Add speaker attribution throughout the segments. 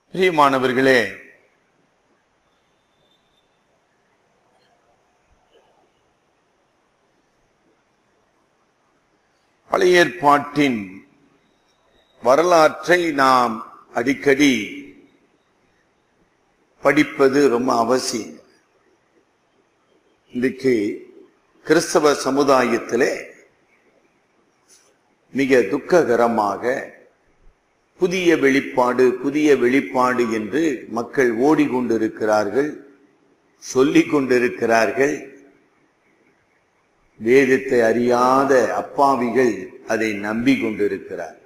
Speaker 1: பிரியமானவர்களே பழைய ஏற்பாட்டின் வரலாற்றை நாம் அடிக்கடி படிப்பது ரொம்ப அவசியம் இன்றைக்கு கிறிஸ்தவ சமுதாயத்திலே மிக துக்ககரமாக புதிய வெளிப்பாடு புதிய வெளிப்பாடு என்று மக்கள் ஓடிக்கொண்டிருக்கிறார்கள் சொல்லிக் கொண்டிருக்கிறார்கள் வேதத்தை அறியாத அப்பாவிகள் அதை நம்பிக் கொண்டிருக்கிறார்கள்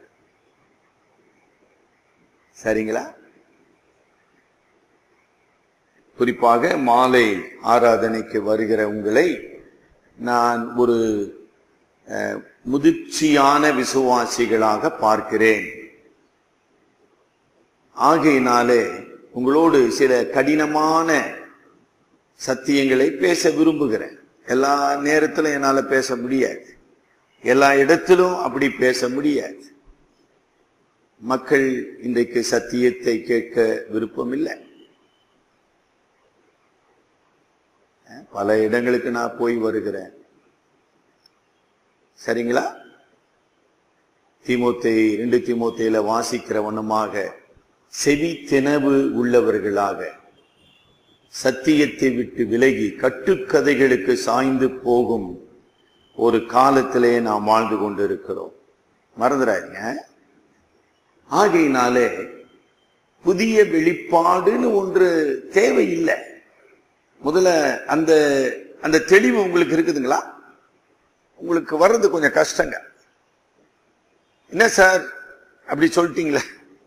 Speaker 1: சரிங்களா குறிப்பாக மாலை ஆராதனைக்கு வருகிற உங்களை நான் ஒரு அஹ், முதிர்ச்சியான விசுவாசிகளாக பார்க்கிறேன் ஆகையினாலே உங்களோடு சில கடினமான சத்தியங்களை பேச விரும்புகிறேன் எல்லா நேரத்திலும் என்னால பேச முடியாது எல்லா இடத்திலும் அப்படி பேச முடியாது மக்கள் இன்றைக்கு சத்தியத்தை கேட்க விருப்பம் இல்லை அஹ், பல இடங்களுக்கு நான் போய் வருகிறேன் சரிங்களா தீமோத்தை ரெண்டு தீமோத்தையில வாசிக்கிற வண்ணமாக செவி தினவு உள்ளவர்களாக சத்தியத்தை விட்டு விலகி கட்டுக்கதைகளுக்கு சாய்ந்து போகும் ஒரு காலத்திலே நாம் வாழ்ந்து கொண்டிருக்கிறோம் மறந்துடாதீங்க ஆகையினாலே புதிய வெளிப்பாடுன்னு ஒன்று தேவையில்லை முதல்ல அந்த அந்த தெளிவு உங்களுக்கு இருக்குதுங்களா உங்களுக்கு வர்றது கொஞ்சம் கஷ்டங்க என்ன சார் அப்படி சொல்லிட்டீங்களே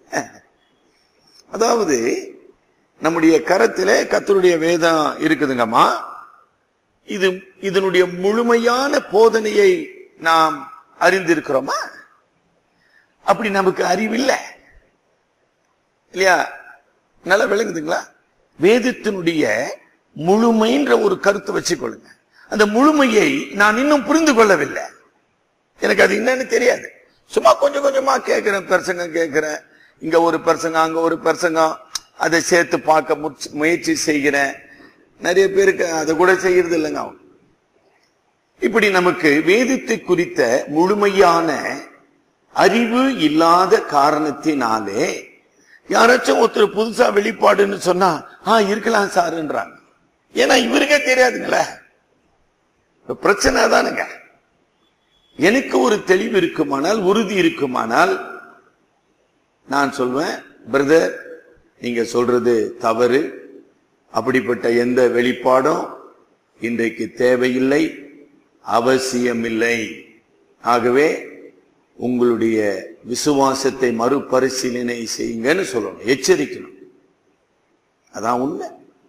Speaker 1: அதாவது நம்முடைய கரத்திலே கத்தருடைய வேதம் இருக்குதுங்கம்மா இது இதனுடைய முழுமையான போதனையை நாம் அறிந்திருக்கிறோமா அப்படி நமக்கு அறிவில்லை இல்லையா நல்லா விளங்குதுங்களா வேதத்தினுடைய முழுமைன்ற ஒரு கருத்தை வச்சுக்கொள்ளுங்க அந்த முழுமையை நான் இன்னும் புரிந்து கொள்ளவில்லை எனக்கு அது என்னன்னு தெரியாது சும்மா கொஞ்சம் கொஞ்சமா கேட்கிறேன் பிரசங்கம் கேட்கிறேன் இங்க ஒரு பிரசங்கம் அங்க ஒரு பிரசங்கம் அதை சேர்த்து பார்க்க முற்சி- முயற்சி செய்கிறேன் நிறைய பேருக்கு அதை கூட செய்யறது இல்லைங்க அவங்க இப்படி நமக்கு வேதத்தை குறித்த முழுமையான அறிவு இல்லாத காரணத்தினாலே யாராச்சும் ஒருத்தர் புதுசா வெளிப்பாடுன்னு சொன்னா ஆ இருக்கலாம் சாருன்றாங்க ஏன்னா இவருக்கே தெரியாதுங்களே இப்ப பிரச்சனை தானுங்க எனக்கு ஒரு தெளிவு இருக்குமானால் உறுதி இருக்குமானால் நான் சொல்வேன் பிரதர் நீங்க சொல்றது தவறு அப்படிப்பட்ட எந்த வெளிப்பாடும் இன்றைக்கு தேவையில்லை அவசியமில்லை ஆகவே உங்களுடைய விசுவாசத்தை மறுபரிசீலனை செய்யுங்கன்னு சொல்லணும் எச்சரிக்கணும் அதான் உண்மை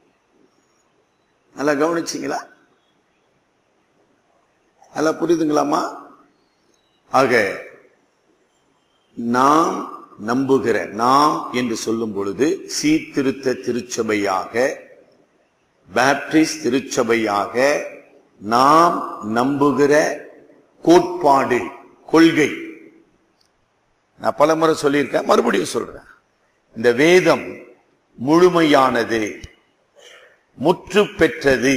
Speaker 1: நல்லா கவனிச்சீங்களா நல்லா புரியுதுங்களாமா ஆக நாம் நம்புகிற நாம் என்று சொல்லும் பொழுது சீர்திருத்த திருச்சபையாக பேப்டிஸ்ட் திருச்சபையாக நாம் நம்புகிற கோட்பாடு கொள்கை நான் பலமுறை சொல்லியிருக்கேன் மறுபடியும் சொல்றேன் இந்த வேதம் முழுமையானது முற்று பெற்றது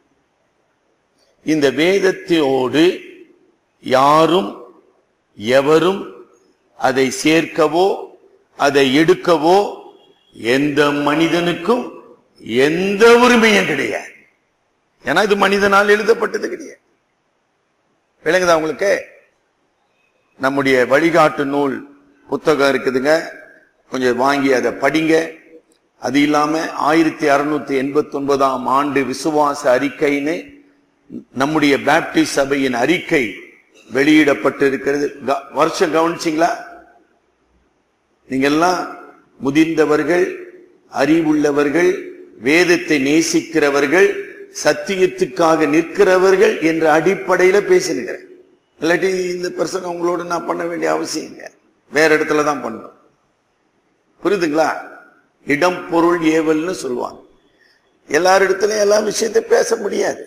Speaker 1: இந்த வேதத்தோடு யாரும் எவரும் அதை சேர்க்கவோ அதை எடுக்கவோ எந்த மனிதனுக்கும் எந்த உரிமையும் கிடையாது ஏன்னா இது மனிதனால் எழுதப்பட்டது கிடையாது விளங்குதா உங்களுக்கு நம்முடைய வழிகாட்டு நூல் புத்தகம் இருக்குதுங்க கொஞ்சம் வாங்கி அதை படிங்க அது இல்லாம ஆயிரத்தி அறுநூத்தி எண்பத்தி ஒன்பதாம் ஆண்டு விசுவாச அறிக்கைன்னு நம்முடைய பேப்டிஸ்ட் சபையின் அறிக்கை வெளியிடப்பட்டிருக்கிறது க- வருஷம் கவனிச்சிங்களா நீங்க எல்லாம் முதிர்ந்தவர்கள் அறிவுள்ளவர்கள் வேதத்தை நேசிக்கிறவர்கள் சத்தியத்துக்காக நிற்கிறவர்கள் என்ற அடிப்படையில பேசினுக்கிறேன் இல்லாட்டி இந்த பிரசங்கம் உங்களோட நான் பண்ண வேண்டிய அவசியம் இல்லை வேற இடத்துல தான் பண்ணணும் புரியுதுங்களா இடம் பொருள் ஏவல்னு சொல்லுவாங்க எல்லாரிடத்துலயும் எல்லா விஷயத்தை பேச முடியாது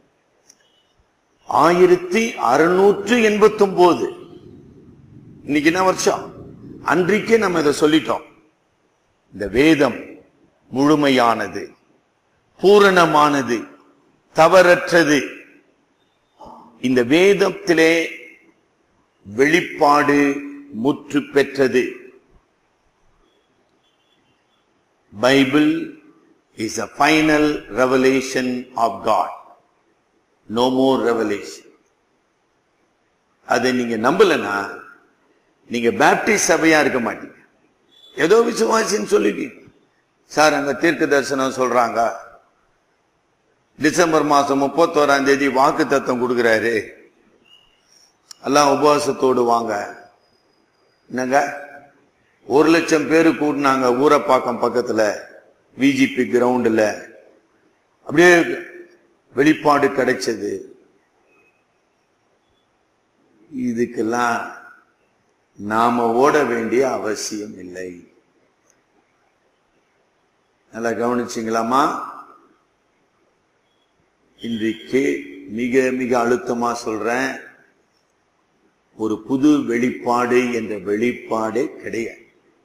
Speaker 1: ஆயிரத்தி அறுநூற்று எண்பத்தி ஒன்பது இன்னைக்கு என்ன வருஷம் அன்றைக்கே நம்ம இதை சொல்லிட்டோம் இந்த வேதம் முழுமையானது பூரணமானது தவறற்றது இந்த வேதத்திலே வெளிப்பாடு முற்று பெற்றது Bible is a final revelation of God no more revelation அதை நீங்க நம்பலனா நீங்க பேப்டிஸ்ட் சபையா இருக்க மாட்டீங்க ஏதோ விசுவாசின்னு சொல்லுவீங்க சார் அங்க தீர்க்க தரிசனம் சொல்றாங்க டிசம்பர் மாசம் முப்பத்தோராம் தேதி வாக்கு தத்தம் கொடுக்கிறாரு எல்லாம் உபவாசத்தோடு வாங்க என்னங்க ஒரு லட்சம் பேரு கூட்டினாங்க ஊரப்பாக்கம் பக்கத்துல விஜிபி கிரவுண்டுல அப்படியே வெளிப்பாடு கிடைச்சது இதுக்கெல்லாம் நாம ஓட வேண்டிய அவசியம் இல்லை நல்லா கவனிச்சிங்களாமா இன்றைக்கு மிக மிக அழுத்தமா சொல்றேன் ஒரு புது வெளிப்பாடு என்ற வெளிப்பாடே கிடையாது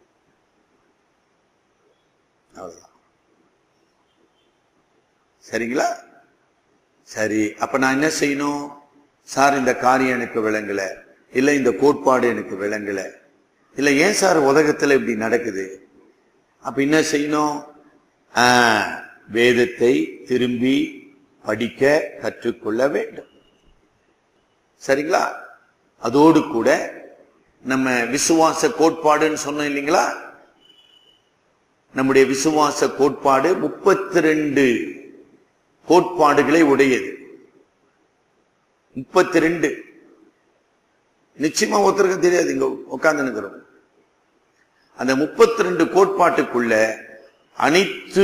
Speaker 1: அவ்வளவுதான் சரிங்களா சரி அப்ப நான் என்ன செய்யணும் சார் இந்த காரியம் எனக்கு விளங்கல இல்ல இந்த கோட்பாடு எனக்கு விளங்கல இல்ல ஏன் சார் உலகத்துல இப்படி நடக்குது அப்ப என்ன செய்யணும் ஆ, வேதத்தை திரும்பி படிக்க கற்றுக்கொள்ள வேண்டும் சரிங்களா அதோடு கூட நம்ம விசுவாச கோட்பாடுன்னு சொன்னோம் இல்லைங்களா நம்முடைய விசுவாச கோட்பாடு முப்பத்தி ரெண்டு கோட்பாடுகளை உடையது முப்பத்தி ரெண்டு நிச்சயமா ஒருத்தருக்கும் தெரியாது இங்க உட்கார்ந்து நிற்கிறோம் அந்த முப்பத்தி ரெண்டு கோட்பாட்டுக்குள்ள அனைத்து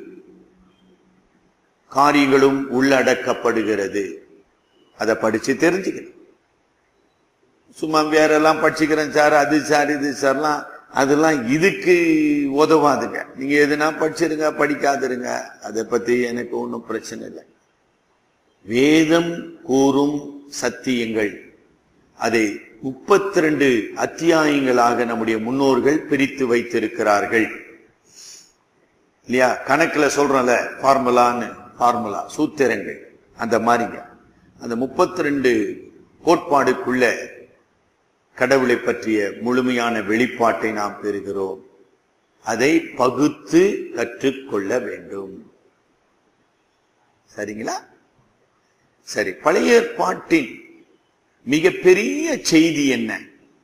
Speaker 1: காரியங்களும் உள்ளடக்கப்படுகிறது அதை படிச்சு தெரிஞ்சுக்கணும் சும்மா வேற எல்லாம் படிச்சுக்கிறேன் சார் அது சார் இது சார்லாம் அதெல்லாம் இதுக்கு உதவாதுங்க நீங்க எதுனா படிச்சிருங்க படிக்காதிருங்க அதை பத்தி எனக்கு ஒன்றும் பிரச்சனை இல்லை வேதம் கூறும் சத்தியங்கள் அதை முப்பத்தி ரெண்டு அத்தியாயங்களாக நம்முடைய முன்னோர்கள் பிரித்து வைத்திருக்கிறார்கள் இல்லையா கணக்குல சொல்றோம்ல ஃபார்முலான்னு ஃபார்முலா சூத்திரங்கள் அந்த மாதிரிங்க அந்த முப்பத்தி ரெண்டு கோட்பாடுக்குள்ள கடவுளை பற்றிய முழுமையான வெளிப்பாட்டை நாம் பெறுகிறோம் அதை பகுத்து கற்றுக்கொள்ள வேண்டும் சரிங்களா சரி பழைய ஏற்பாட்டின் மிகப்பெரிய செய்தி என்ன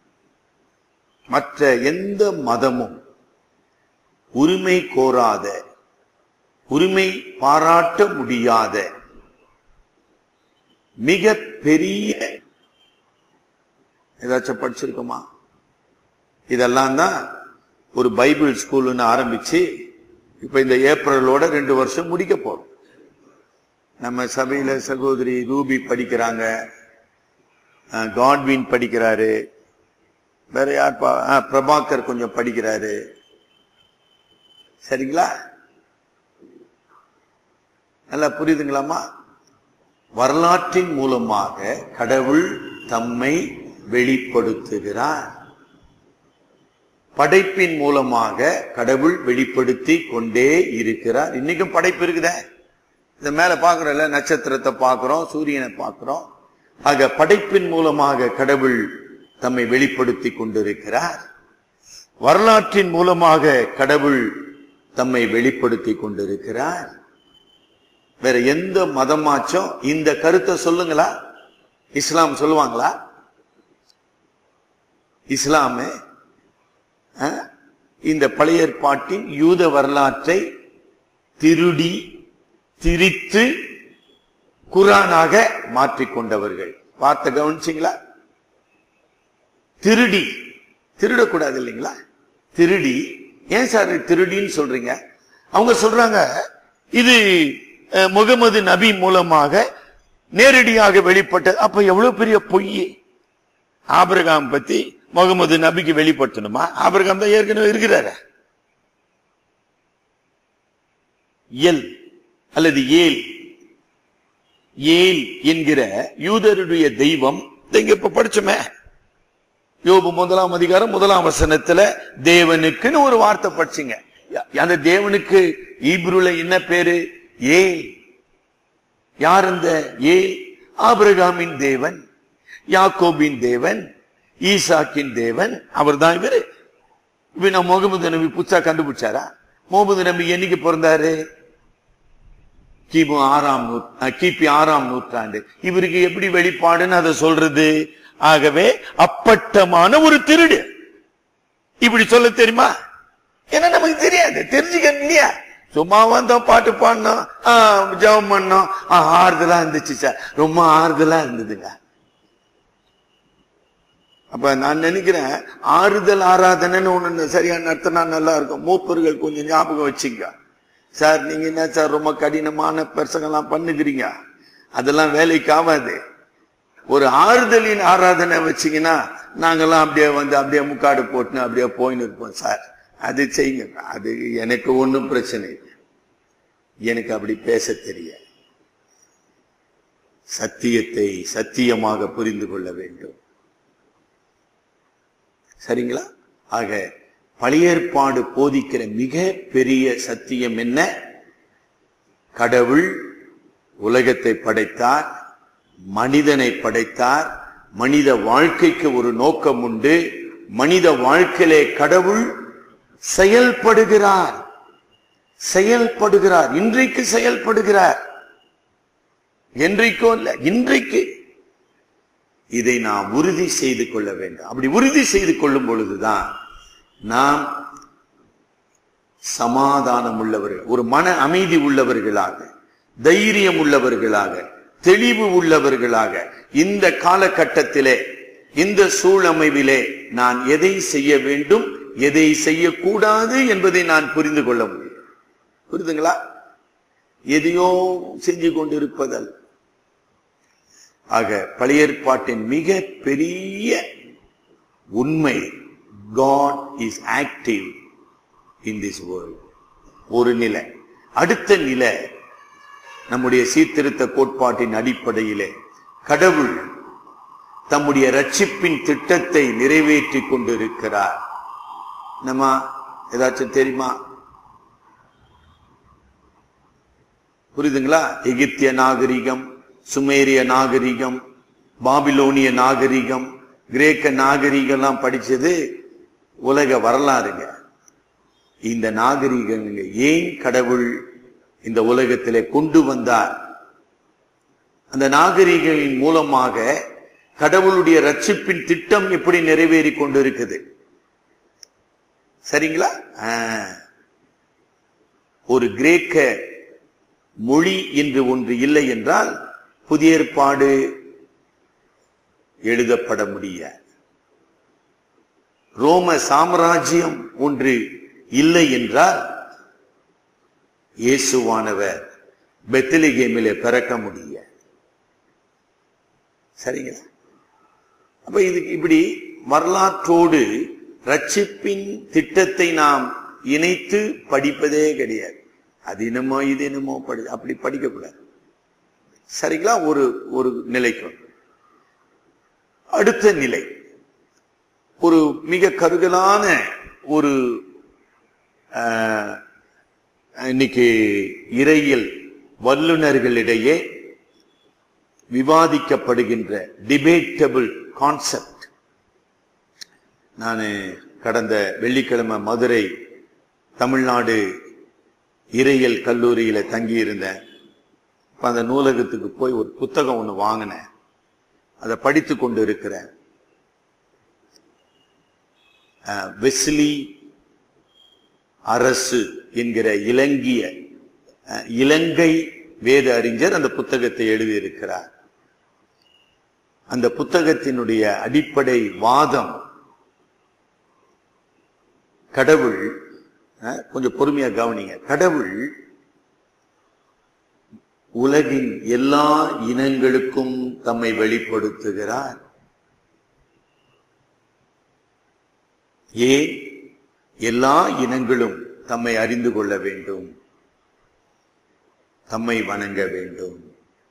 Speaker 1: மற்ற எந்த மதமும் உரிமை கோராத உரிமை பாராட்ட முடியாத மிக பெரிய ஏதாச்சும் படிச்சிருக்கோமா இதெல்லாம் தான் ஒரு பைபிள் ஸ்கூல்னு ஆரம்பிச்சு இப்ப இந்த ஏப்ரலோட ரெண்டு வருஷம் முடிக்க போறோம் நம்ம சபையில சகோதரி ரூபி படிக்கிறாங்க அஹ், காட்வின் படிக்கிறாரு வேற யார் பா- அஹ், பிரபாகர் கொஞ்சம் படிக்கிறாரு சரிங்களா நல்லா புரியுதுங்களாமா வரலாற்றின் மூலமாக கடவுள் தம்மை வெளிப்படுத்துகிறார் படைப்பின் மூலமாக கடவுள் வெளிப்படுத்தி கொண்டே இருக்கிறார் இன்னைக்கும் படைப்பு இருக்குதே இந்த மேல பாக்குறோம்ல நட்சத்திரத்தை பார்க்கிறோம் சூரியனை பார்க்கிறோம் ஆக படைப்பின் மூலமாக கடவுள் தம்மை வெளிப்படுத்தி கொண்டிருக்கிறார் வரலாற்றின் மூலமாக கடவுள் தம்மை வெளிப்படுத்தி கொண்டிருக்கிறார் வேற எந்த மதமாச்சும் இந்த கருத்தை சொல்லுங்களா இஸ்லாம் சொல்லுவாங்களா இஸ்லாமே ஆ? இந்த பழைய ஏற்பாட்டின் யூத வரலாற்றை திருடி திரித்து குரானாக மாற்றிக்கொண்டவர்கள் வார்த்தை கவனிச்சிங்களா திருடி திருடக்கூடாது இல்லைங்களா திருடி ஏன் சார் திருடின்னு சொல்றீங்க அவங்க சொல்றாங்க இது அஹ், முகமது நபி மூலமாக நேரடியாக வெளிப்பட்டது அப்ப எவ்வளவு பெரிய பொய் ஆபிரகாம் பத்தி முகமது நபிக்கு வெளிப்படுத்தணுமா ஆபிரகாம் தான் ஏற்கனவே இருக்கிறாரு எல் அல்லது ஏல் ஏல் என்கிற யூதருடைய தெய்வம் இதை இங்க இப்ப படிச்சோமே யோபு முதலாம் அதிகாரம் முதலாம் வசனத்துல தேவனுக்குன்னு ஒரு வார்த்தை படிச்சுங்க அந்த தேவனுக்கு ஈப்ருல என்ன பேரு ஏ யார் அந்த ஏ ஆபிரகாமின் தேவன் யாக்கோபின் தேவன் ஈசாக்கின் தேவன் அவர்தான் இவரு இப்ப நான் முகமது நபி புதுசா கண்டுபிடிச்சாரா முகமது நபி என்னைக்கு பிறந்தாரு கிமு ஆறாம் நூ அஹ், கிபி ஆறாம் நூற்றாண்டு இவருக்கு எப்படி வெளிப்பாடுன்னு அதை சொல்றது ஆகவே அப்பட்டமான ஒரு திருடு இப்படி சொல்ல தெரியுமா ஏன்னா நமக்கு தெரியாது தெரிஞ்சுக்கணும் இல்லையா சும்மா வந்தோம் பாட்டு பாடினோம் ஆஹ், ஜெபம் பண்ணோம் ஆஹ், ஆறுதலா இருந்துச்சு சார் ரொம்ப ஆறுதலா இருந்ததுங்க அப்ப நான் நினைக்கிறேன் ஆறுதல் ஆராதனைன்னு ஒண்ணு சரியா நடத்தினா நல்லா இருக்கும் மூப்பர்கள் கொஞ்சம் ஞாபகம் வச்சுங்க சார் நீங்க என்ன சார் ரொம்ப கடினமான பிரசங்கெல்லாம் பண்ணுகிறீங்க அதெல்லாம் வேலைக்கு ஆகாது ஒரு ஆறுதலின் ஆராதனை வச்சீங்கன்னா நாங்கெல்லாம் அப்படியே வந்து அப்படியே முக்காடு போட்டுன்னு அப்படியே போயின்னு இருப்போம் சார் அது செய்யுங்க அது எனக்கு ஒண்ணும் பிரச்சனை இல்லை எனக்கு அப்படி பேச தெரியாது சத்தியத்தை சத்தியமாக புரிந்து கொள்ள வேண்டும் சரிங்களா ஆக பழைய ஏற்பாடு போதிக்கிற மிக பெரிய சத்தியம் என்ன கடவுள் உலகத்தை படைத்தார் மனிதனை படைத்தார் மனித வாழ்க்கைக்கு ஒரு நோக்கம் உண்டு மனித வாழ்க்கையிலே கடவுள் செயல்படுகிறார் செயல்படுகிறார் இன்றைக்கு செயல்படுகிறார் என்றைக்கோ இல்ல இன்றைக்கு இதை நாம் உறுதி செய்து கொள்ள வேண்டும் அப்படி உறுதி செய்து கொள்ளும் பொழுதுதான் நாம் சமாதானம் உள்ளவர்கள் ஒரு மன அமைதி உள்ளவர்களாக தைரியம் உள்ளவர்களாக தெளிவு உள்ளவர்களாக இந்த காலகட்டத்திலே இந்த சூழமைவிலே நான் எதை செய்ய வேண்டும் எதை செய்யக்கூடாது என்பதை நான் புரிந்து கொள்ள முடியும் புரிதுங்களா எதையோ செஞ்சு கொண்டிருப்பதல் ஆக பழைய ஏற்பாட்டின் மிக பெரிய உண்மை God is active in this world ஒரு நிலை அடுத்த நிலை நம்முடைய சீர்திருத்த கோட்பாட்டின் அடிப்படையிலே கடவுள் தம்முடைய ரட்சிப்பின் திட்டத்தை நிறைவேற்றி கொண்டிருக்கிறார் நம்ம ஏதாச்சும் தெரியுமா புரியுதுங்களா எகிப்திய நாகரிகம் சுமேரிய நாகரிகம் பாபிலோனிய நாகரிகம் கிரேக்க நாகரிகம்லாம் படிச்சது உலக வரலாறுங்க இந்த நாகரிகங்க ஏன் கடவுள் இந்த உலகத்திலே கொண்டு வந்தார் அந்த நாகரிகங்களின் மூலமாக கடவுளுடைய ரட்சிப்பின் திட்டம் எப்படி நிறைவேறி கொண்டிருக்குது சரிங்களா ஆ. ஒரு கிரேக்க மொழி என்று ஒன்று இல்லை என்றால் புதிய ஏற்பாடு எழுதப்பட முடியாது ரோம சாம்ராஜ்யம் ஒன்று இல்லை என்றால் இயேசுவானவர் பெத்திலிகேமிலே பிறக்க முடியாது சரிங்களா அப்ப இது இப்படி வரலாற்றோடு ரட்சிப்பின் திட்டத்தை நாம் இணைத்து படிப்பதே கிடையாது அது என்னமோ இது என்னமோ படி அப்படி படிக்க கூடாது சரிங்களா ஒரு ஒரு நிலைக்கு அடுத்த நிலை ஒரு மிக கருகலான ஒரு ஆஹ், இன்னைக்கு இறையியல் வல்லுநர்களிடையே விவாதிக்கப்படுகின்ற டிபேட்டபிள் கான்செப்ட் நான் கடந்த வெள்ளிக்கிழமை மதுரை தமிழ்நாடு இறையியல் கல்லூரியில தங்கியிருந்தேன் அப்ப அந்த நூலகத்துக்கு போய் ஒரு புத்தகம் ஒன்று வாங்கினேன் அதை படித்து கொண்டு இருக்கிறேன் அஹ், வெஸ்லி அரசு என்கிற இலங்கிய அஹ், இலங்கை வேத அறிஞர் அந்த புத்தகத்தை எழுதியிருக்கிறார் அந்த புத்தகத்தினுடைய அடிப்படை வாதம் கடவுள் அஹ், கொஞ்சம் பொறுமையா கவனிங்க கடவுள் உலகின் எல்லா இனங்களுக்கும் தம்மை வெளிப்படுத்துகிறார் ஏன் எல்லா இனங்களும் தம்மை அறிந்து கொள்ள வேண்டும் தம்மை வணங்க வேண்டும்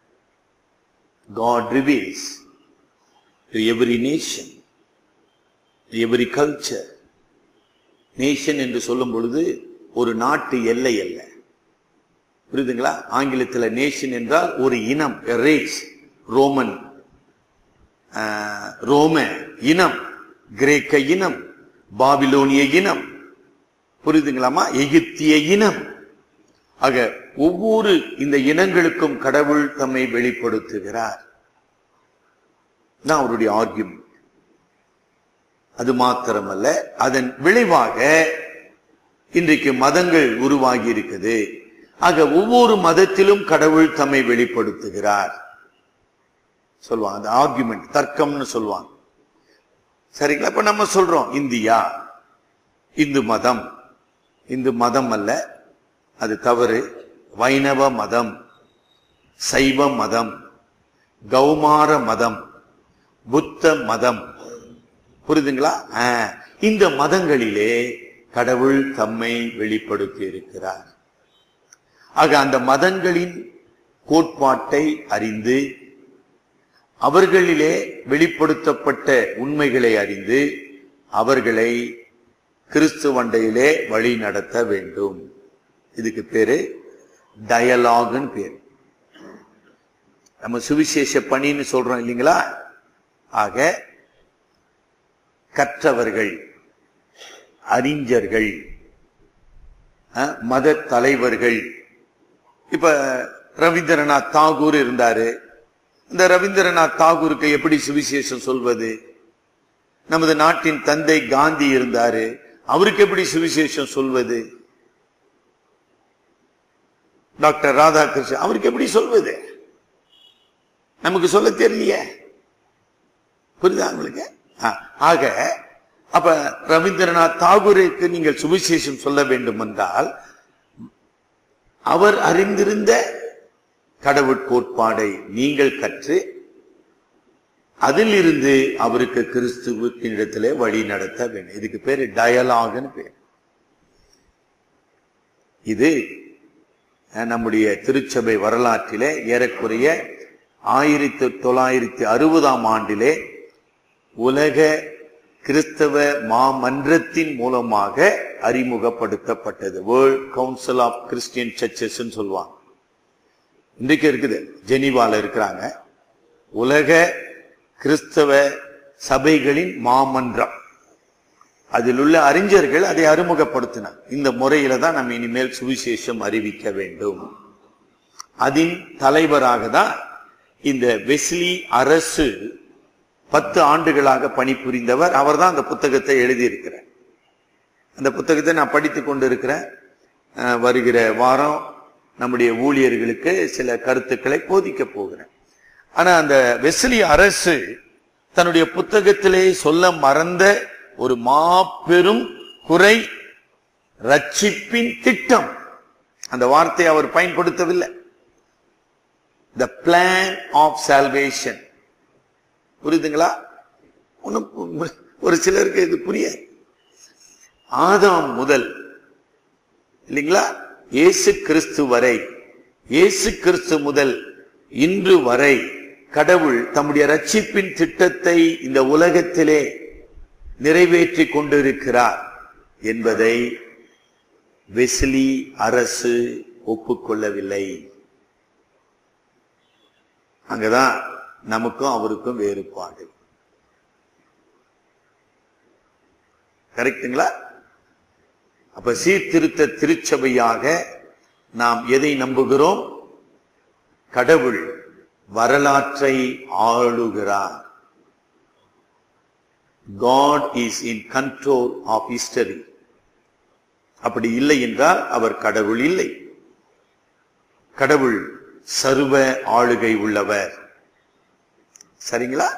Speaker 1: God reveals to every nation, to every culture. Nation என்று சொல்லும் பொழுது ஒரு நாட்டு எல்லை அல்ல புரியுதுங்களா ஆங்கிலத்தில் நேஷன் என்றால் ஒரு இனம் ரேஸ் ரோமன் ஆஹ், ரோம இனம் கிரேக்க இனம் பாபிலோனிய இனம் புரியுதுங்களாமா எகிப்திய இனம் ஆக ஒவ்வொரு இந்த இனங்களுக்கும் கடவுள் தம்மை வெளிப்படுத்துகிறார் தான் அவருடைய ஆர்கியூமெண்ட் அது மாத்திரமல்ல அதன் விளைவாக இன்றைக்கு மதங்கள் உருவாகி இருக்குது ஆக ஒவ்வொரு மதத்திலும் கடவுள் தம்மை வெளிப்படுத்துகிறார் சொல்லுவாங்க அந்த ஆர்குமெண்ட் தர்க்கம்னு சொல்லுவாங்க சரிங்களா இப்ப நம்ம சொல்றோம் இந்தியா இந்து மதம் இந்து மதம் அல்ல அது தவறு வைணவ மதம் சைவ மதம் கௌமார மதம் புத்த மதம் புரியுதுங்களா ஆ, இந்த மதங்களிலே கடவுள் தம்மை வெளிப்படுத்தி இருக்கிறார் ஆக அந்த மதங்களின் கோட்பாட்டை அறிந்து அவர்களிலே வெளிப்படுத்தப்பட்ட உண்மைகளை அறிந்து அவர்களை கிறிஸ்துவண்டையிலே வழி நடத்த வேண்டும் இதுக்கு பேரு டயலாக்னு பேர் நம்ம சுவிசேஷ பணின்னு சொல்றோம் இல்லைங்களா ஆக கற்றவர்கள் அறிஞர்கள் அஹ், மத தலைவர்கள் இப்ப ரவீந்திரநாத் தாகூர் இருந்தாரு இந்த ரவீந்திரநாத் தாகூருக்கு எப்படி சுவிசேஷம் சொல்வது நமது நாட்டின் தந்தை காந்தி இருந்தாரு அவருக்கு எப்படி சுவிசேஷம் சொல்வது டாக்டர் ராதாகிருஷ்ணன் அவருக்கு எப்படி சொல்வது நமக்கு சொல்ல தெரியலையே புரியுதா உங்களுக்கு ஆ, ஆக அப்ப ரவீந்திரநாத் தாகூருக்கு நீங்கள் சுவிசேஷம் சொல்ல வேண்டும் என்றால் அவர் அறிந்திருந்த கடவுள் கோட்பாடை நீங்கள் கற்று அதிலிருந்து அவருக்கு கிறிஸ்துவுக்கு இடத்திலே வழி நடத்த வேண்டும் இதுக்கு பேரு டயலாக்னு பேர் இது அஹ், நம்முடைய திருச்சபை வரலாற்றிலே ஏறக்குறைய ஆயிரத்தி தொள்ளாயிரத்தி அறுபதாம் ஆண்டிலே உலக கிறிஸ்தவ மாமன்றத்தின் மூலமாக அறிமுகப்படுத்தப்பட்டது World Council of Christian Churches சொல்லுவாங்க இன்றைக்கு இருக்குது ஜெனீவால இருக்கிறாங்க உலக கிறிஸ்தவ சபைகளின் மாமன்றம் அதில் உள்ள அறிஞர்கள் அதை அறிமுகப்படுத்தினார் இந்த முறையில தான் நம்ம இனிமேல் சுவிசேஷம் அறிவிக்க வேண்டும் அதன் தலைவராக தான் இந்த வெஸ்லி அரசு பத்து ஆண்டுகளாக பணிபுரிந்தவர் அவர்தான் அந்த புத்தகத்தை எழுதியிருக்கிறார் அந்த புத்தகத்தை நான் படித்துக் கொண்டிருக்கிறேன் அஹ், வருகிற வாரம் நம்முடைய ஊழியர்களுக்கு சில கருத்துக்களை போதிக்க போகிறேன் ஆனா அந்த வெஸ்லி அரசு தன்னுடைய புத்தகத்திலே சொல்ல மறந்த ஒரு மாபெரும் குறை ரட்சிப்பின் திட்டம் அந்த வார்த்தையை அவர் பயன்படுத்தவில்லை த பிளான் ஆஃப் சால்வேஷன் புரியுதுங்களா ஒண்ணும் ஒரு சிலருக்கு இது புரியாது ஆதாம் முதல் இல்லைங்களா இயேசு கிறிஸ்து வரை இயேசு கிறிஸ்து முதல் இன்று வரை கடவுள் தம்முடைய ரட்சிப்பின் திட்டத்தை இந்த உலகத்திலே நிறைவேற்றி கொண்டிருக்கிறார் என்பதை வெஸ்லி அரசு ஒப்புக்கொள்ளவில்லை அங்கதான் நமக்கும் அவருக்கும் வேறுபாடு கரெக்டுங்களா அப்ப சீர்திருத்த திருச்சபையாக நாம் எதை நம்புகிறோம் கடவுள் வரலாற்றை ஆளுகிறார் God is in control of history அப்படி இல்லை என்றால் அவர் கடவுள் இல்லை கடவுள் சர்வ ஆளுகை உள்ளவர் சரிங்களா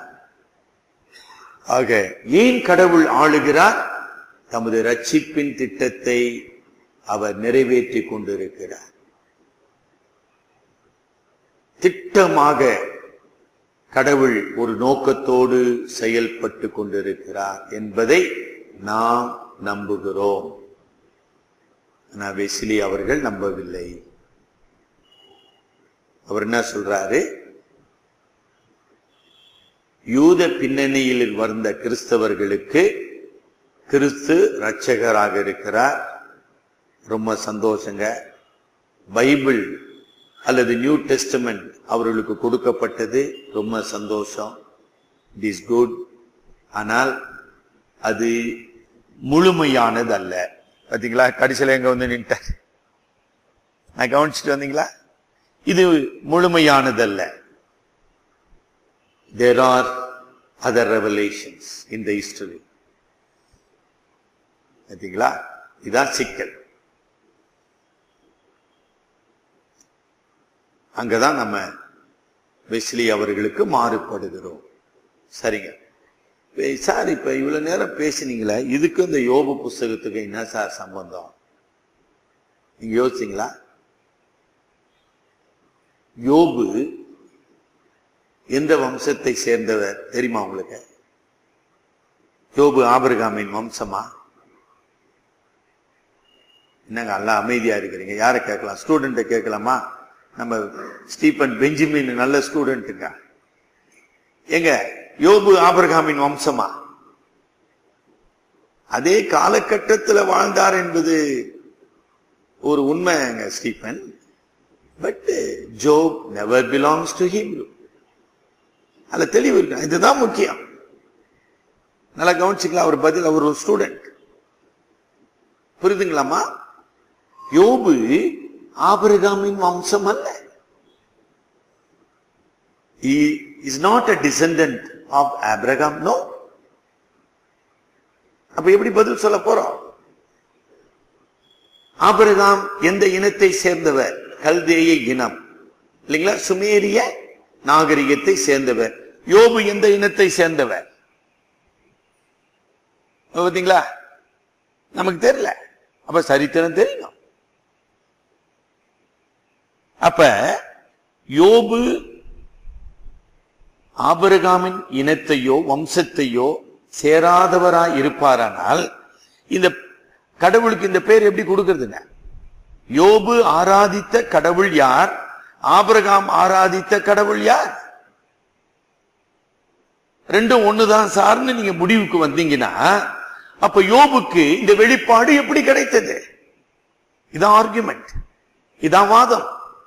Speaker 1: ஆக ஏன் கடவுள் ஆளுகிறார் தமது ரட்சிப்பின் திட்டத்தை அவர் நிறைவேற்றி கொண்டிருக்கிறார் திட்டமாக கடவுள் ஒரு நோக்கத்தோடு செயல்பட்டு கொண்டிருக்கிறார் என்பதை நாம் நம்புகிறோம் ஆனால் வெஸ்லி அவர்கள் நம்பவில்லை அவர் என்ன சொல்றாரு யூத பின்னணியில் வந்த கிறிஸ்தவர்களுக்கு கிறிஸ்து இரட்சகராக இருக்கிறார் ரொம்ப சந்தோஷங்க பைபிள் அல்லது நியூ டெஸ்டமெண்ட் அவர்களுக்கு கொடுக்கப்பட்டது ரொம்ப சந்தோஷம் இட் இஸ் குட் ஆனால் அது முழுமையானது அல்ல பாத்தீங்களா கடைசியில எங்க வந்து நின்ட்டார் நான் கவனிச்சுட்டு வந்தீங்களா இது முழுமையானதல்ல there are other revelations in the history பார்த்தீங்களா இதான் சிக்கல் அங்கதான் நம்ம வெஸ்லி அவர்களுக்கு மாறுபடுகிறோம் சரிங்க இப்ப சார் இப்ப இவ்வளவு நேரம் பேசினீங்களே இதுக்கு இந்த யோபு புஸ்தகத்துக்கு என்ன சார் சம்பந்தம் நீங்க யோசிச்சீங்களா யோபு எந்த வம்சத்தை சேர்ந்தவர் தெரியுமா உங்களுக்கு யோபு ஆபிரகாமின் வம்சமா என்னங்க எல்லாம் அமைதியா இருக்கிறீங்க யாரை கேட்கலாம் ஸ்டூடெண்ட்டை கேட்கலாமா நம்ம ஸ்டீபன் பெஞ்சமின் நல்ல ஸ்டூடெண்ட்டுங்க எங்க யோபு ஆபிரகாமின் வம்சமா அதே காலகட்டத்தில் வாழ்ந்தார் என்பது ஒரு உண்மைங்க Stephen but Job never belongs to him அதுல தெளிவு இருக்கு இதுதான் முக்கியம் நல்லா கவனிச்சுக்கலாம் அவர் பதில் அவர் ஒரு ஸ்டூடெண்ட் புரியுதுங்களாமா யோபு ஆபிரகாமின் வம்சம் அல்ல he is not a descendant of Abraham no அப்ப எப்படி பதில் சொல்ல போறோம் ஆபிரகாம் எந்த இனத்தை சேர்ந்தவர் கல்தேய இனம் இல்லைங்களா சுமேரிய நாகரிகத்தை சேர்ந்தவர் யோபு எந்த இனத்தை சேர்ந்தவர் பார்த்தீங்களா நமக்கு தெரியல அப்ப சரித்திரம் தெரியணும் அப்ப யோபு ஆபிரகாமின் இனத்தையோ வம்சத்தையோ சேராதவராய் இருப்பாரானால் இந்த கடவுளுக்கு இந்த பேர் எப்படி கொடுக்கறதுங்க யோபு ஆராதித்த கடவுள் யார் ஆபிரகாம் ஆராதித்த கடவுள் யார் ரெண்டும் ஒண்ணுதான் சார்னு நீங்க முடிவுக்கு வந்தீங்கன்னா அப்ப யோபுக்கு இந்த வெளிப்பாடு எப்படி கிடைத்தது இதான் ஆர்குமெண்ட் இதான் வாதம்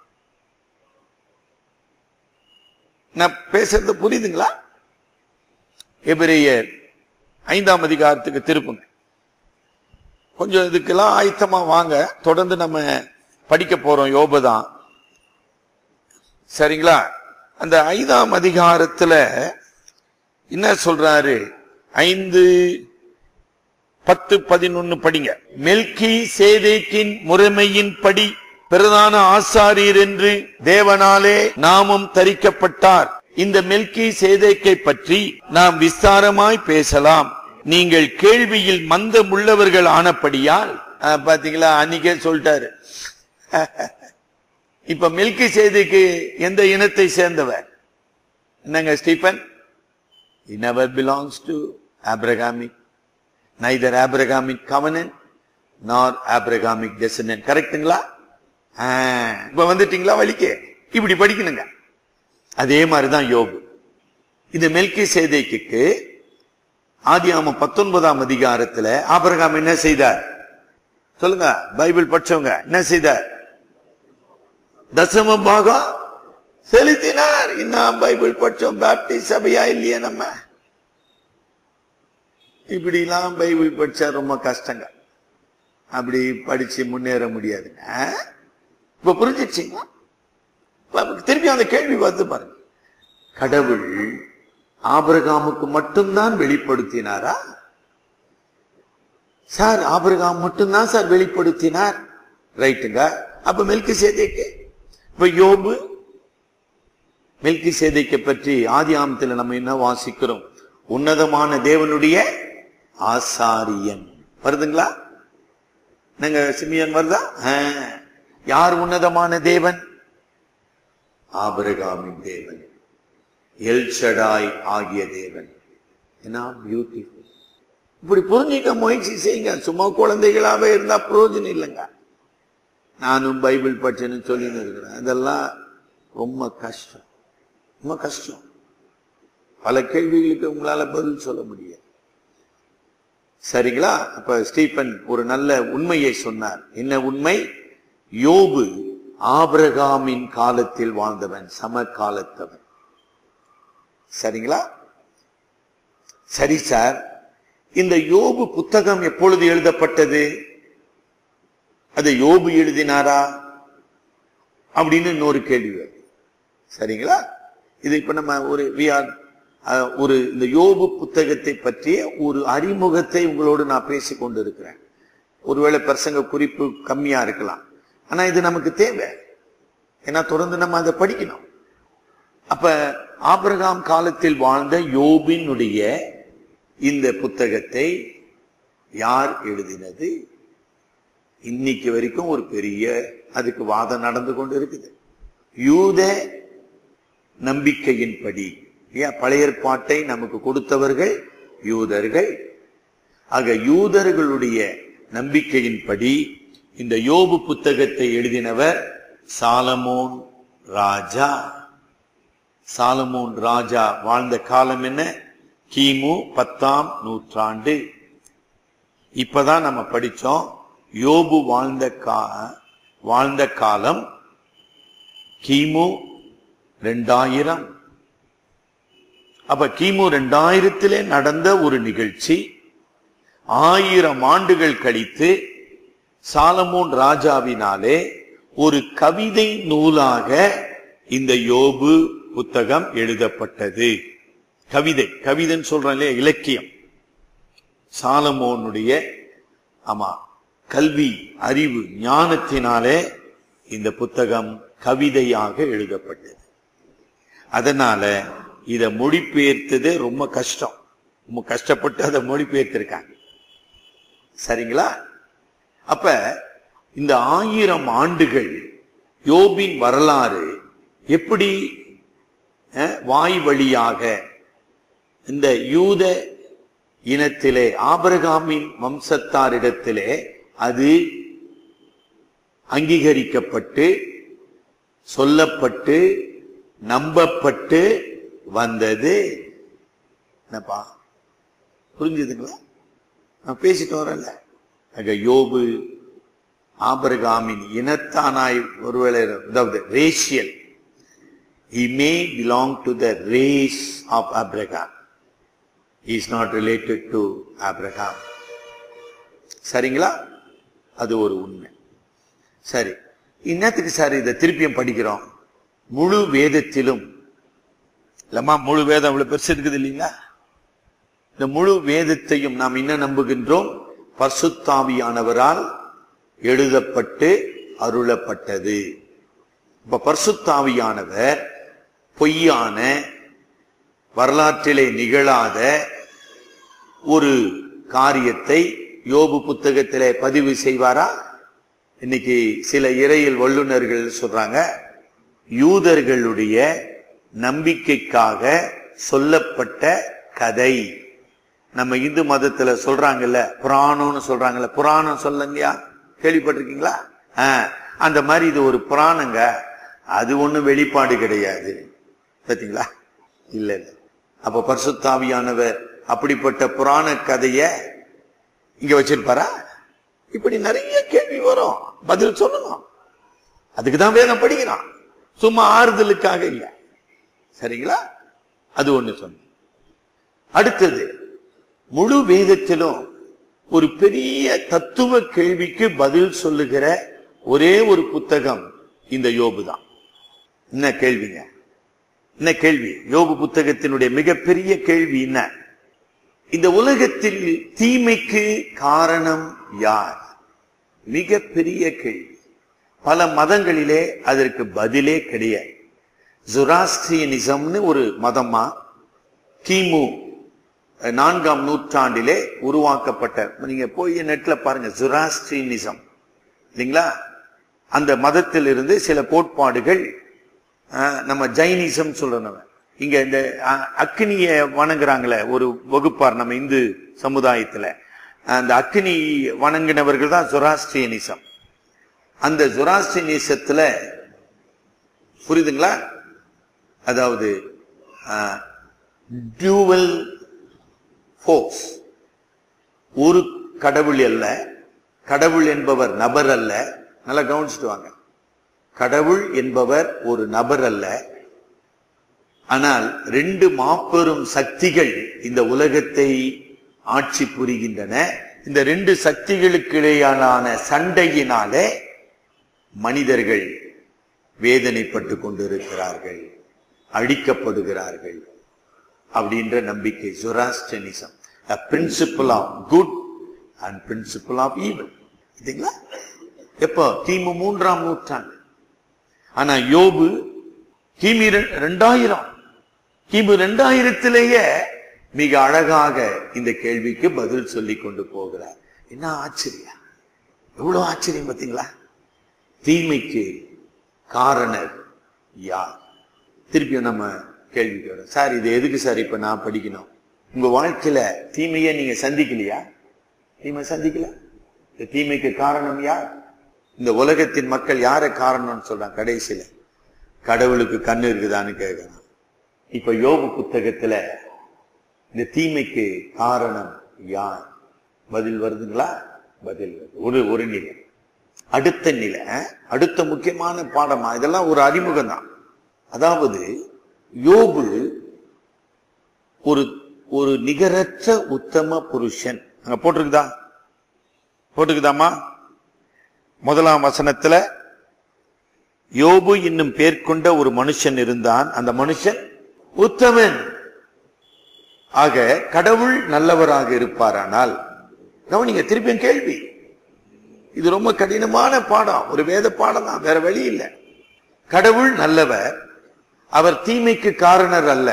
Speaker 1: நான் பேசுறது புரியுதுங்களா எபிரேயர் ஐந்தாம் அதிகாரத்துக்கு திருப்புங்க கொஞ்சம் இதுக்கெல்லாம் ஆயத்தமா வாங்க தொடர்ந்து நம்ம படிக்க போறோம் யோபதான் சரிங்களா அந்த ஐந்தாம் அதிகாரத்துல என்ன சொல்றாரு ஐந்து பத்து பதினொன்னு படிங்க மெல்கி சேதேக்கின் முறைமையின் படி பிரதான ஆசாரியர் என்று தேவனாலே நாமும் தரிக்கப்பட்டார் இந்த மெல்கி சேதேக்கை பற்றி நாம் விஸ்தாரமாய் பேசலாம் நீங்கள் கேள்வியில் மந்தம் உள்ளவர்கள் ஆனபடியால் ஆ, பாத்தீங்களா அன்னைக்கே சொல்லிட்டாரு இப்ப மில்கி சேதிக்கு எந்த இனத்தை சேர்ந்தவர் என்னங்க Stephen he never belongs to abrahamic neither abrahamic covenant nor abrahamic descendant கரெக்ட்டுங்களா இப்ப வந்துட்டீங்களா வழிக்கு இப்படி படிக்கணுங்க அதே மாதிரிதான் யோபு இந்த மெல்கி சேதைக்கு ஆதியாம பத்தொன்பதாம் அதிகாரத்துல ஆபிரகாம் என்ன செய்தார் சொல்லுங்க பைபிள் படிச்சவங்க என்ன செய்தார் தசம பாகம் செலுத்தினார் இன்னும் பைபிள் படிச்சோம் பேப்டிஸ்ட் சபையா இல்லையே நம்ம இப்படி எல்லாம் பைபிள் படிச்சா ரொம்ப கஷ்டங்க அப்படி படிச்சு முன்னேற முடியாதுங்க இப்ப புரிஞ்சிடுச்சிங்களா இப்ப திருப்பி அந்த கேள்வி வந்து பாருங்க கடவுள் ஆபிரகாமுக்கு மட்டும்தான் வெளிப்படுத்தினாரா சார் ஆபிரகாம் மட்டும்தான் சார் வெளிப்படுத்தினார் ரைட்டுங்க அப்ப மெல்கி சேதைக்கு இப்ப யோபு மெல்கி சேதைக்கு பற்றி ஆதி ஆமத்தில் நம்ம என்ன வாசிக்கிறோம் உன்னதமான தேவனுடைய ஆசாரியன் வருதுங்களா நீங்க சிமியன் வருதா ஆ. யார் உன்னதமான தேவன் ஆபிரகாமின் தேவன் எல்ஷடாய் ஆகிய தேவன் என்ன பியூட்டிஃபுல் இப்படி புரிஞ்சிக்க முயற்சி செய்யுங்க சும்மா குழந்தைகளாவே இருந்தா பிரயோஜனம் இல்லைங்க நானும் பைபிள் படிச்சேன்னு சொல்லின்னு இருக்கிறேன் அதெல்லாம் ரொம்ப கஷ்டம் ரொம்ப கஷ்டம் பல கேள்விகளுக்கு உங்களால பதில் சொல்ல முடியாது சரிங்களா அப்ப ஸ்டீபன் ஒரு நல்ல உண்மையை சொன்னார் என்ன உண்மை யோபு ஆபிரகாமின் காலத்தில் வாழ்ந்தவன் சம காலத்தவன் சரிங்களா சரி சார் இந்த யோபு புத்தகம் எப்பொழுது எழுதப்பட்டது அது யோபு எழுதினாரா அப்படின்னு இன்னொரு கேள்வி வருது சரிங்களா இது இப்ப நம்ம ஒரு we are, அஹ், ஒரு இந்த யோபு புத்தகத்தை பற்றிய ஒரு அறிமுகத்தை உங்களோடு நான் பேசிக் கொண்டிருக்கிறேன் ஒருவேளை பிரசங்க குறிப்பு கம்மியா இருக்கலாம் ஆனா இது நமக்கு தேவை ஏன்னா தொடர்ந்து நம்ம அதை படிக்கணும் அப்ப ஆபிரகாம் காலத்தில் வாழ்ந்த யோபினுடைய இந்த புத்தகத்தை யார் எழுதினது இன்னைக்கு வரைக்கும் ஒரு பெரிய அதுக்கு வாதம் நடந்து கொண்டு இருக்குது யூத நம்பிக்கையின்படி ஏன் பழைய ஏற்பாட்டை நமக்கு கொடுத்தவர்கள் யூதர்கள் ஆக யூதர்களுடைய நம்பிக்கையின்படி இந்த யோபு புத்தகத்தை எழுதினவர் சாலமோன் ராஜா சாலமோன் ராஜா வாழ்ந்த காலம் என்ன கிமு பத்தாம் நூற்றாண்டு இப்பதான் நம்ம படிச்சோம் யோபு வாழ்ந்த கா வாழ்ந்த காலம் கிமு ரெண்டாயிரம் அப்ப கிமு ரெண்டாயிரத்திலே நடந்த ஒரு நிகழ்ச்சி ஆயிரம் ஆண்டுகள் கழித்து சாலமோன் ராஜாவினாலே ஒரு கவிதை நூலாக இந்த யோபு புத்தகம் எழுதப்பட்டது கவிதை கவிதைன்னு சொல்றோம் இல்லையா இலக்கியம் சாலமோனுடைய ஆமா கல்வி அறிவு ஞானத்தினாலே இந்த புத்தகம் கவிதையாக எழுதப்பட்டது அதனால இத மொழிபெயர்த்தது ரொம்ப கஷ்டம் ரொம்ப கஷ்டப்பட்டு அதை மொழிபெயர்த்திருக்காங்க சரிங்களா அப்ப இந்த ஆயிரம் ஆண்டுகள் யோபின் வரலாறு எப்படி அஹ், வாய் வழியாக இந்த யூத இனத்திலே ஆபிரகாமின் வம்சத்தாரிடத்திலே அது அங்கீகரிக்கப்பட்டு சொல்லப்பட்டு நம்பப்பட்டு வந்தது என்னப்பா புரிஞ்சுதுங்களா நான் பேசிட்டு வரேன்ல அங்க யோபு ஆபிரகாமின் இனத்தானாய் ஒருவேளை அதாவது racial he may belong to the race of Abraham. He is not related to Abraham. சரிங்களா அது ஒரு உண்மை சரி இன்னத்துக்கு சார் இதை திருப்பியும் படிக்கிறோம் முழு வேதத்திலும் இல்லம்மா முழு வேதம் இவ்வளவு பெருசு இருக்குது இல்லைங்களா இந்த முழு வேதத்தையும் நாம் என்ன நம்புகின்றோம் பர்சுத்தாவியானவரால் எழுதப்பட்டு அருளப்பட்டது இப்ப பர்சுத்தாவியானவர் பொய்யான வரலாற்றிலே நிகழாத ஒரு காரியத்தை யோபு புத்தகத்திலே பதிவு செய்வாரா இன்னைக்கு சில இறையில் வல்லுநர்கள் சொல்றாங்க யூதர்களுடைய நம்பிக்கைக்காக சொல்லப்பட்ட கதை நம்ம இந்து மதத்துல சொல்றாங்கல்ல புராணம்னு சொல்றாங்கல்ல புராணம் சொல்லுங்கயா கேள்விப்பட்டிருக்கீங்களா ஆ, அந்த மாதிரி இது ஒரு புராணங்க அது ஒண்ணும் வெளிப்பாடு கிடையாது பாத்தீங்களா இல்ல இல்ல அப்ப பரிசுத்தாவியானவர் அப்படிப்பட்ட புராண கதைய இங்க வச்சிருப்பாரா இப்படி நிறைய கேள்வி வரும் பதில் சொல்லணும் அதுக்கு தான் வேதம் படிக்கிறான் சும்மா ஆறுதலுக்காக இல்ல சரிங்களா அது ஒண்ணு சொன்ன அடுத்தது முழு வேதத்திலும் ஒரு பெரிய தத்துவ கேள்விக்கு பதில் சொல்லுகிற ஒரே ஒரு புத்தகம் இந்த யோபு தான் என்ன கேள்விங்க என்ன கேள்வி யோபு புத்தகத்தினுடைய மிகப்பெரிய கேள்வி என்ன இந்த உலகத்தில் தீமைக்கு காரணம் யார் மிகப்பெரிய கேள்வி பல மதங்களிலே அதற்கு பதிலே கிடையாது ஜுராஸ்ட்ரியனிசம்னு ஒரு மதமா கிமு நான்காம் நூற்றாண்டிலே உருவாக்கப்பட்ட நீங்க போய் நெட்ல பாருங்க ஜுராஸ்ட்ரியனிசம் இல்லைங்களா அந்த மதத்திலிருந்து சில கோட்பாடுகள் அஹ், நம்ம ஜைனிசம் சொல்றோம் இங்க இந்த அஹ், அக்னிய வணங்குறாங்களே ஒரு வகுப்பார் நம்ம இந்து சமுதாயத்துல அந்த அக்னி வணங்கினவர்கள் தான் ஜொராஸ்ட்ரியனிசம் அந்த ஜொராஸ்ட்ரியனிசத்துல புரியுதுங்களா அதாவது டியூவல் ஃபோர்ஸ் ஒரு கடவுள் அல்ல கடவுள் என்பவர் நபர் அல்ல நல்லா கவனிச்சுட்டு வாங்க கடவுள் என்பவர் ஒரு நபர் அல்ல ஆனால் ரெண்டு மாபெரும் சக்திகள் இந்த உலகத்தை ஆட்சி புரிகின்றன இந்த ரெண்டு சக்திகளுக்கு இடையான சண்டையினாலே மனிதர்கள் வேதனைப்பட்டு கொண்டிருக்கிறார்கள் அழிக்கப்படுகிறார்கள் அப்படின்ற நம்பிக்கை Zoroastrianism principle of good and principle of evil இதுங்களா எப்போ கிமு மூன்றாம் நூற்றாண்டு ஆனா யோபு கிமி ரெ- ரெண்டாயிரம் கிமு ரெண்டாயிரத்திலேயே மிக அழகாக இந்த கேள்விக்கு பதில் சொல்லி கொண்டு போகிறார் என்ன ஆச்சரியம் எவ்வளவு ஆச்சரியம் பார்த்தீங்களா தீமைக்கு காரணர் யார் திருப்பியும் நம்ம கேள்விக்கு வரோம் சார் இது எதுக்கு சார் இப்ப நான் படிக்கணும் உங்க வாழ்க்கையில தீமையை நீங்க சந்திக்கலையா தீமை சந்திக்கல இந்த தீமைக்கு காரணம் யார் இந்த உலகத்தின் மக்கள் யாரை காரணம்னு சொல்றாங்க கடைசியில கடவுளுக்கு கண்ணு இருக்குதான்னு கேட்கறான் இப்ப யோபு புத்தகத்துல இந்த தீமைக்கு காரணம் யார் பதில் வருதுங்களா பதில் வருது ஒரு ஒரு நிலை அடுத்த நிலை அடுத்த முக்கியமான பாடமா இதெல்லாம் ஒரு அறிமுகம் தான் அதாவது யோபு ஒரு ஒரு நிகரற்ற உத்தம புருஷன் அங்க போட்டிருக்குதா போட்டிருக்குதாமா முதலாம் வசனத்துல யோபு என்னும் பேர் கொண்ட ஒரு மனுஷன் இருந்தான் அந்த மனுஷன் உத்தமன் ஆக கடவுள் நல்லவராக இருப்பாரானால் கவனிங்க திருப்பியும் கேள்வி இது ரொம்ப கடினமான பாடம் ஒரு வேத பாடம் தான் வேற வழி இல்லை கடவுள் நல்லவர் அவர் தீமைக்கு காரணர் அல்ல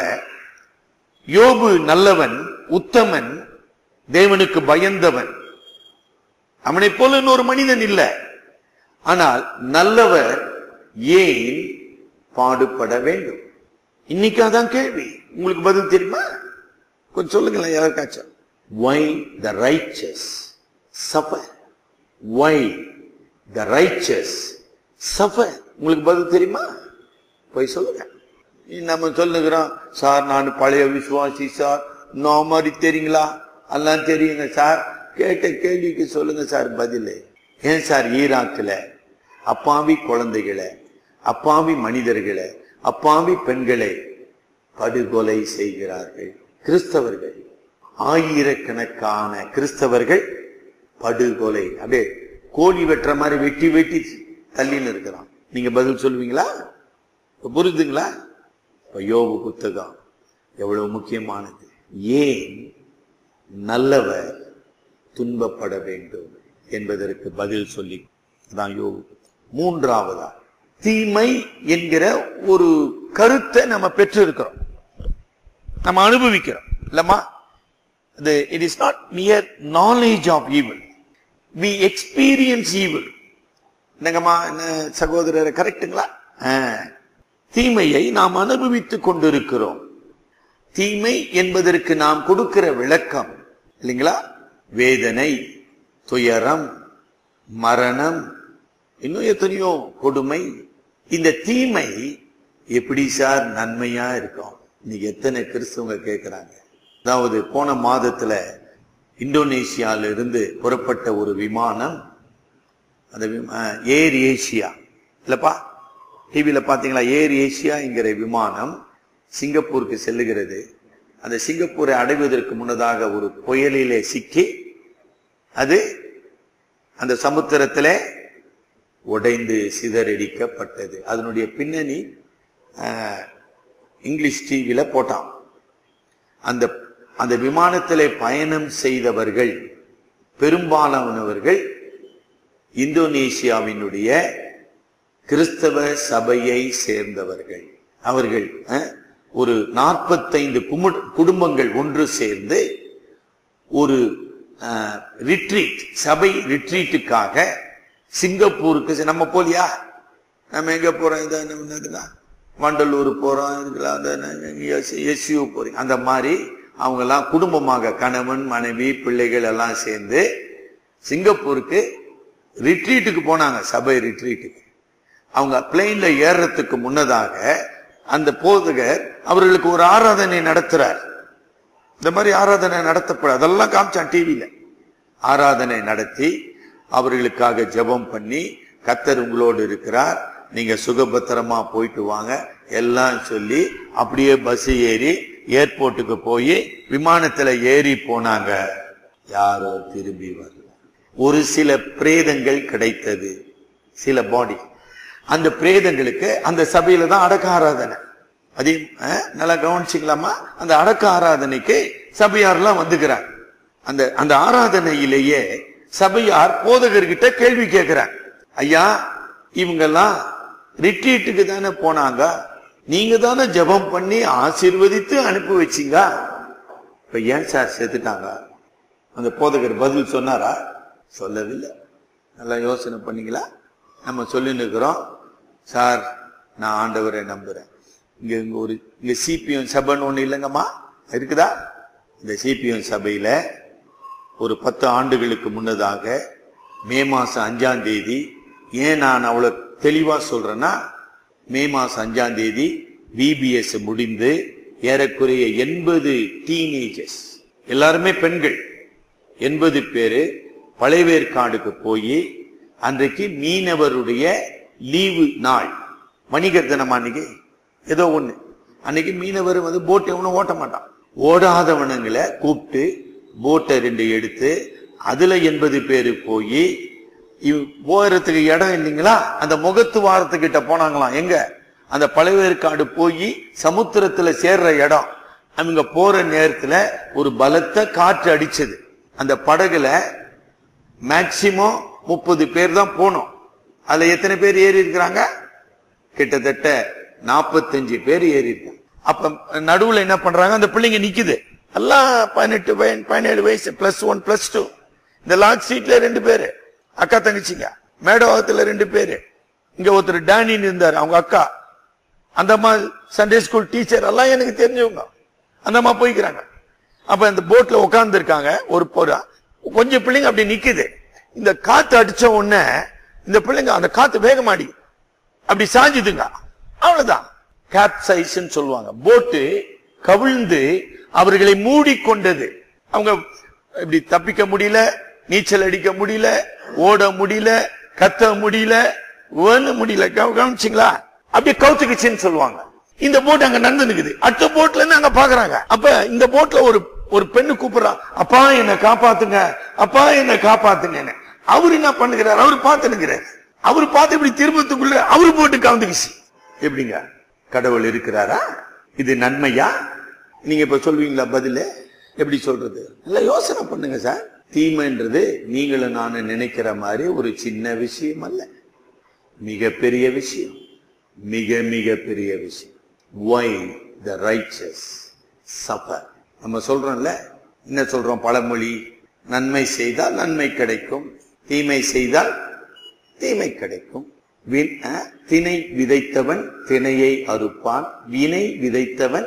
Speaker 1: யோபு நல்லவன் உத்தமன் தேவனுக்கு பயந்தவன் அவனைப் போல இன்னொரு மனிதன் இல்லை ஆனால் நல்லவர் ஏன் பாடுபட வேண்டும் இன்னைக்கு அதான் கேள்வி உங்களுக்கு பதில் தெரியுமா கொஞ்சம் சொல்லுங்களேன் யாருக்காச்சும் why the righteous suffer why the righteous suffer உங்களுக்கு பதில் தெரியுமா போய் சொல்லுங்க இ- நம்ம சொல்லுகிறோம் சார் நான் பழைய விசுவாசி சார் நான் மாதிரி தெரியுங்களா எல்லாம் தெரியுங்க சார் கேட்ட கேள்விக்கு சொல்லுங்க சார் பதில் ஏன் சார் ஈராக்ல அப்பாவி குழந்தைகளை அப்பாவி மனிதர்களை அப்பாவி பெண்களை படுகொலை செய்கிறார்கள் கிறிஸ்தவர்கள் ஆயிரக்கணக்கான கிறிஸ்தவர்கள் படுகொலை அப்படியே கோழி வெட்டுற மாதிரி வெட்டி வெட்டி தள்ளின்னு இருக்கிறான் நீங்க பதில் சொல்லுவீங்களா இப்ப புரியுதுங்களா இப்ப யோபு புத்தகம் எவ்வளவு முக்கியமானது ஏன் நல்லவர் துன்பப்பட வேண்டும் என்பதற்கு பதில் சொல்லி தான் யோபு புத்தகம். மூன்றாவதா தீமை என்கிற ஒரு கருத்தை நம்ம பெற்று இருக்கிறோம் நம்ம அனுபவிக்கிறோம் இல்லம்மா அது it is not mere knowledge of evil we experience evil என்னங்கம்மா என்ன சகோதரர் கரெக்டுங்களா தீமையை நாம் அனுபவித்துக் கொண்டிருக்கிறோம் தீமை என்பதற்கு நாம் கொடுக்கிற விளக்கம் இல்லைங்களா வேதனை துயரம் மரணம் இன்னும் எத்தனையோ கொடுமை இந்த தீமை எப்படி சார் நன்மையா இருக்கும் இன்னைக்கு எத்தனை கிறிஸ்தவங்க கேட்கிறாங்க அதாவது போன மாதத்துல இந்தோனேசியால இருந்து புறப்பட்ட ஒரு விமானம் அந்த விமா- அஹ், ஏர் ஏசியா இல்லப்பா டிவியில பாத்தீங்களா ஏர் ஏசியாங்கிற விமானம் சிங்கப்பூருக்கு செல்லுகிறது அந்த சிங்கப்பூரை அடைவதற்கு முன்னதாக ஒரு புயலிலே சிக்கி அது அந்த சமுத்திரத்திலே உடைந்து சிதறடிக்கப்பட்டது அதனுடைய பின்னணி அஹ், இங்கிலீஷ் டிவியில போட்டான் அந்த அந்த விமானத்திலே பயணம் செய்தவர்கள் பெரும்பாலானவர்கள் இந்தோனேசியாவினுடைய கிறிஸ்தவ சபையை சேர்ந்தவர்கள் அவர்கள் அஹ், ஒரு நாற்பத்தைந்து குடும்பங்கள் ஒன்று சேர்ந்து ஒரு ரிட்ரீட் சபை ரிட்ரீட்டுக்காக சிங்கப்பூருக்கு செ- நம்ம போலியா நம்ம எங்க போறோம் இது என்னதுன்னா வண்டலூர் போறோம் இதுக்கெல்லாம் எஸ்யூ போறீங்க அந்த மாதிரி அவங்க எல்லாம் குடும்பமாக கணவன் மனைவி பிள்ளைகள் எல்லாம் சேர்ந்து சிங்கப்பூருக்கு ரிட்ரீட்டுக்கு போனாங்க சபை ரிட்ரீட்டுக்கு அவங்க பிளெயின்ல ஏறுறதுக்கு முன்னதாக அந்த போதகர் அவர்களுக்கு ஒரு ஆராதனை நடத்துறார் இந்த மாதிரி ஆராதனை நடத்தப்பட அதெல்லாம் காமிச்சான் டிவியில ஆராதனை நடத்தி அவர்களுக்காக ஜெபம் பண்ணி கத்தர் உங்களோடு இருக்கிறார் நீங்க சுகபத்திரமா போயிட்டு வாங்க எல்லாம் சொல்லி அப்படியே பஸ் ஏறி ஏர்போர்ட்டுக்கு போய் விமானத்துல ஏறி போனாங்க யாரோ திரும்பி வரல ஒரு சில பிரேதங்கள் கிடைத்தது சில பாடி அந்த பிரேதங்களுக்கு அந்த சபையில தான் அடக்க ஆராதனை அதே அஹ், நல்லா கவனிச்சிக்கலாமா அந்த அடக்க ஆராதனைக்கு சபையார்லாம் வந்துக்கிறாங்க அந்த அந்த ஆராதனையிலேயே சபையார் போதகர்கிட்ட கேள்வி கேட்கிறாங்க ஐயா இவங்கெல்லாம் ரிட்ரீட்டுக்கு தானே போனாங்க நீங்க தானே ஜெபம் பண்ணி ஆசீர்வதித்து அனுப்பி வச்சீங்க இப்ப ஏன் சார் செத்துட்டாங்க அந்த போதகர் பதில் சொன்னாரா சொல்லவில்லை நல்லா யோசனை பண்ணீங்களா நம்ம சொல்லின்னு இருக்கிறோம் சார் நான் ஆண்டவரை நம்புறேன் இங்க இங்க ஒரு இங்க சிபிஎம் சபைன்னு ஒண்ணு இல்லைங்கம்மா இருக்குதா இந்த சிபிஎம் சபையில ஒரு பத்து ஆண்டுகளுக்கு முன்னதாக மே மாசம் அஞ்சாம் தேதி ஏன் நான் அவ்வளவு தெளிவா சொல்றேன்னா மே மாசம் அஞ்சாம் தேதி விபிஎஸ் முடிந்து ஏறக்குறைய எண்பது டீனேஜர்ஸ் எல்லாருமே பெண்கள் எண்பது பேரு பழைவேற்காடுக்கு போய் அன்றைக்கு மீனவருடைய லீவு நாள் வணிகர் தினம் அன்னைக்கு ஏதோ ஒண்ணு அன்னைக்கு மீனவர் வந்து போட் எவனும் ஓட்ட மாட்டான் ஓடாதவனுங்களை கூப்பிட்டு போட்டை ரெண்டு எடுத்து அதுல எண்பது பேரு போய் போறதுக்கு இடம் இல்லைங்களா அந்த முகத்து வாரத்துக்கிட்ட போனாங்களாம் எங்க அந்த பழைவேற்காடு போய் சமுத்திரத்துல சேர்ற இடம் அவங்க போற நேரத்துல ஒரு பலத்த காற்று அடிச்சது அந்த படகுல மேக்சிமம் முப்பது பேர் தான் போனோம் அதுல எத்தனை பேர் ஏறி இருக்கிறாங்க கிட்டத்தட்ட நாற்பத்தஞ்சு பேர் ஏறி இருக்காங்க அப்ப நடுவுல என்ன பண்றாங்க அந்த பிள்ளைங்க நிக்குது எல்லாம் பதினெட்டு பையன் பதினேழு வயசு பிளஸ் ஒன் பிளஸ் டூ இந்த லாக் சீட்ல ரெண்டு பேரு அக்கா தங்கச்சிங்க மேடவாகத்துல ரெண்டு பேரு இங்க ஒருத்தர் டேனின்னு இருந்தார் அவங்க அக்கா அந்த அம்மா சண்டே ஸ்கூல் டீச்சர் எல்லாம் எனக்கு தெரிஞ்சவங்க அந்த அம்மா போய்க்கிறாங்க அப்ப இந்த போட்ல உட்கார்ந்து இருக்காங்க ஒரு போரா கொஞ்சம் பிள்ளைங்க அப்படி நிக்குது இந்த காத்து அடிச்ச உடனே இந்த பிள்ளைங்க அந்த காத்து வேகமாடி அப்படி சாஞ்சுதுங்க அவ்வளவுதான் கேப்சைஸ் சொல்லுவாங்க போட்டு கவிழ்ந்து அவர்களை மூடிக்கொண்டது அவங்க இப்படி தப்பிக்க முடியல நீச்சல் அடிக்க முடியல ஓட முடியல கத்த முடியல ஓன முடியல கவ- கவனிச்சீங்களா அப்படியே கவுத்துக்குச்சுன்னு சொல்லுவாங்க இந்த போட் அங்க நடந்து நிக்குது அடுத்த போட்ல இருந்து அங்க பாக்குறாங்க அப்ப இந்த போட்ல ஒரு ஒரு பெண்ணு கூப்பிடுறா அப்பா என்ன காப்பாத்துங்க அப்பா என்ன காப்பாத்துங்க அவரு என்ன பண்ணுகிறார் அவர் பார்த்துனுங்கிறார் அவர் பார்த்து இப்படி திரும்பத்துக்குள்ள அவரு போட்டு கவுந்துக்குச்சு எப்படிங்க கடவுள் இருக்கிறாரா இது நன்மையா நீங்க இப்ப சொல்வீங்களா பதிலு எப்படி சொல்றது நல்லா யோசனை பண்ணுங்க சார் தீமைன்றது நீங்களும் நானும் நினைக்கிற மாதிரி ஒரு சின்ன விஷயம் அல்ல மிகப்பெரிய விஷயம் மிக மிக பெரிய விஷயம் ஒய் த ரைச்சஸ் சஃபர் நம்ம சொல்றோம்ல என்ன சொல்றோம் பழமொழி நன்மை செய்தால் நன்மை கிடைக்கும் தீமை செய்தால் தீமை கிடைக்கும் வி- அஹ், திணை விதைத்தவன் திணையை அறுப்பான் வினை விதைத்தவன்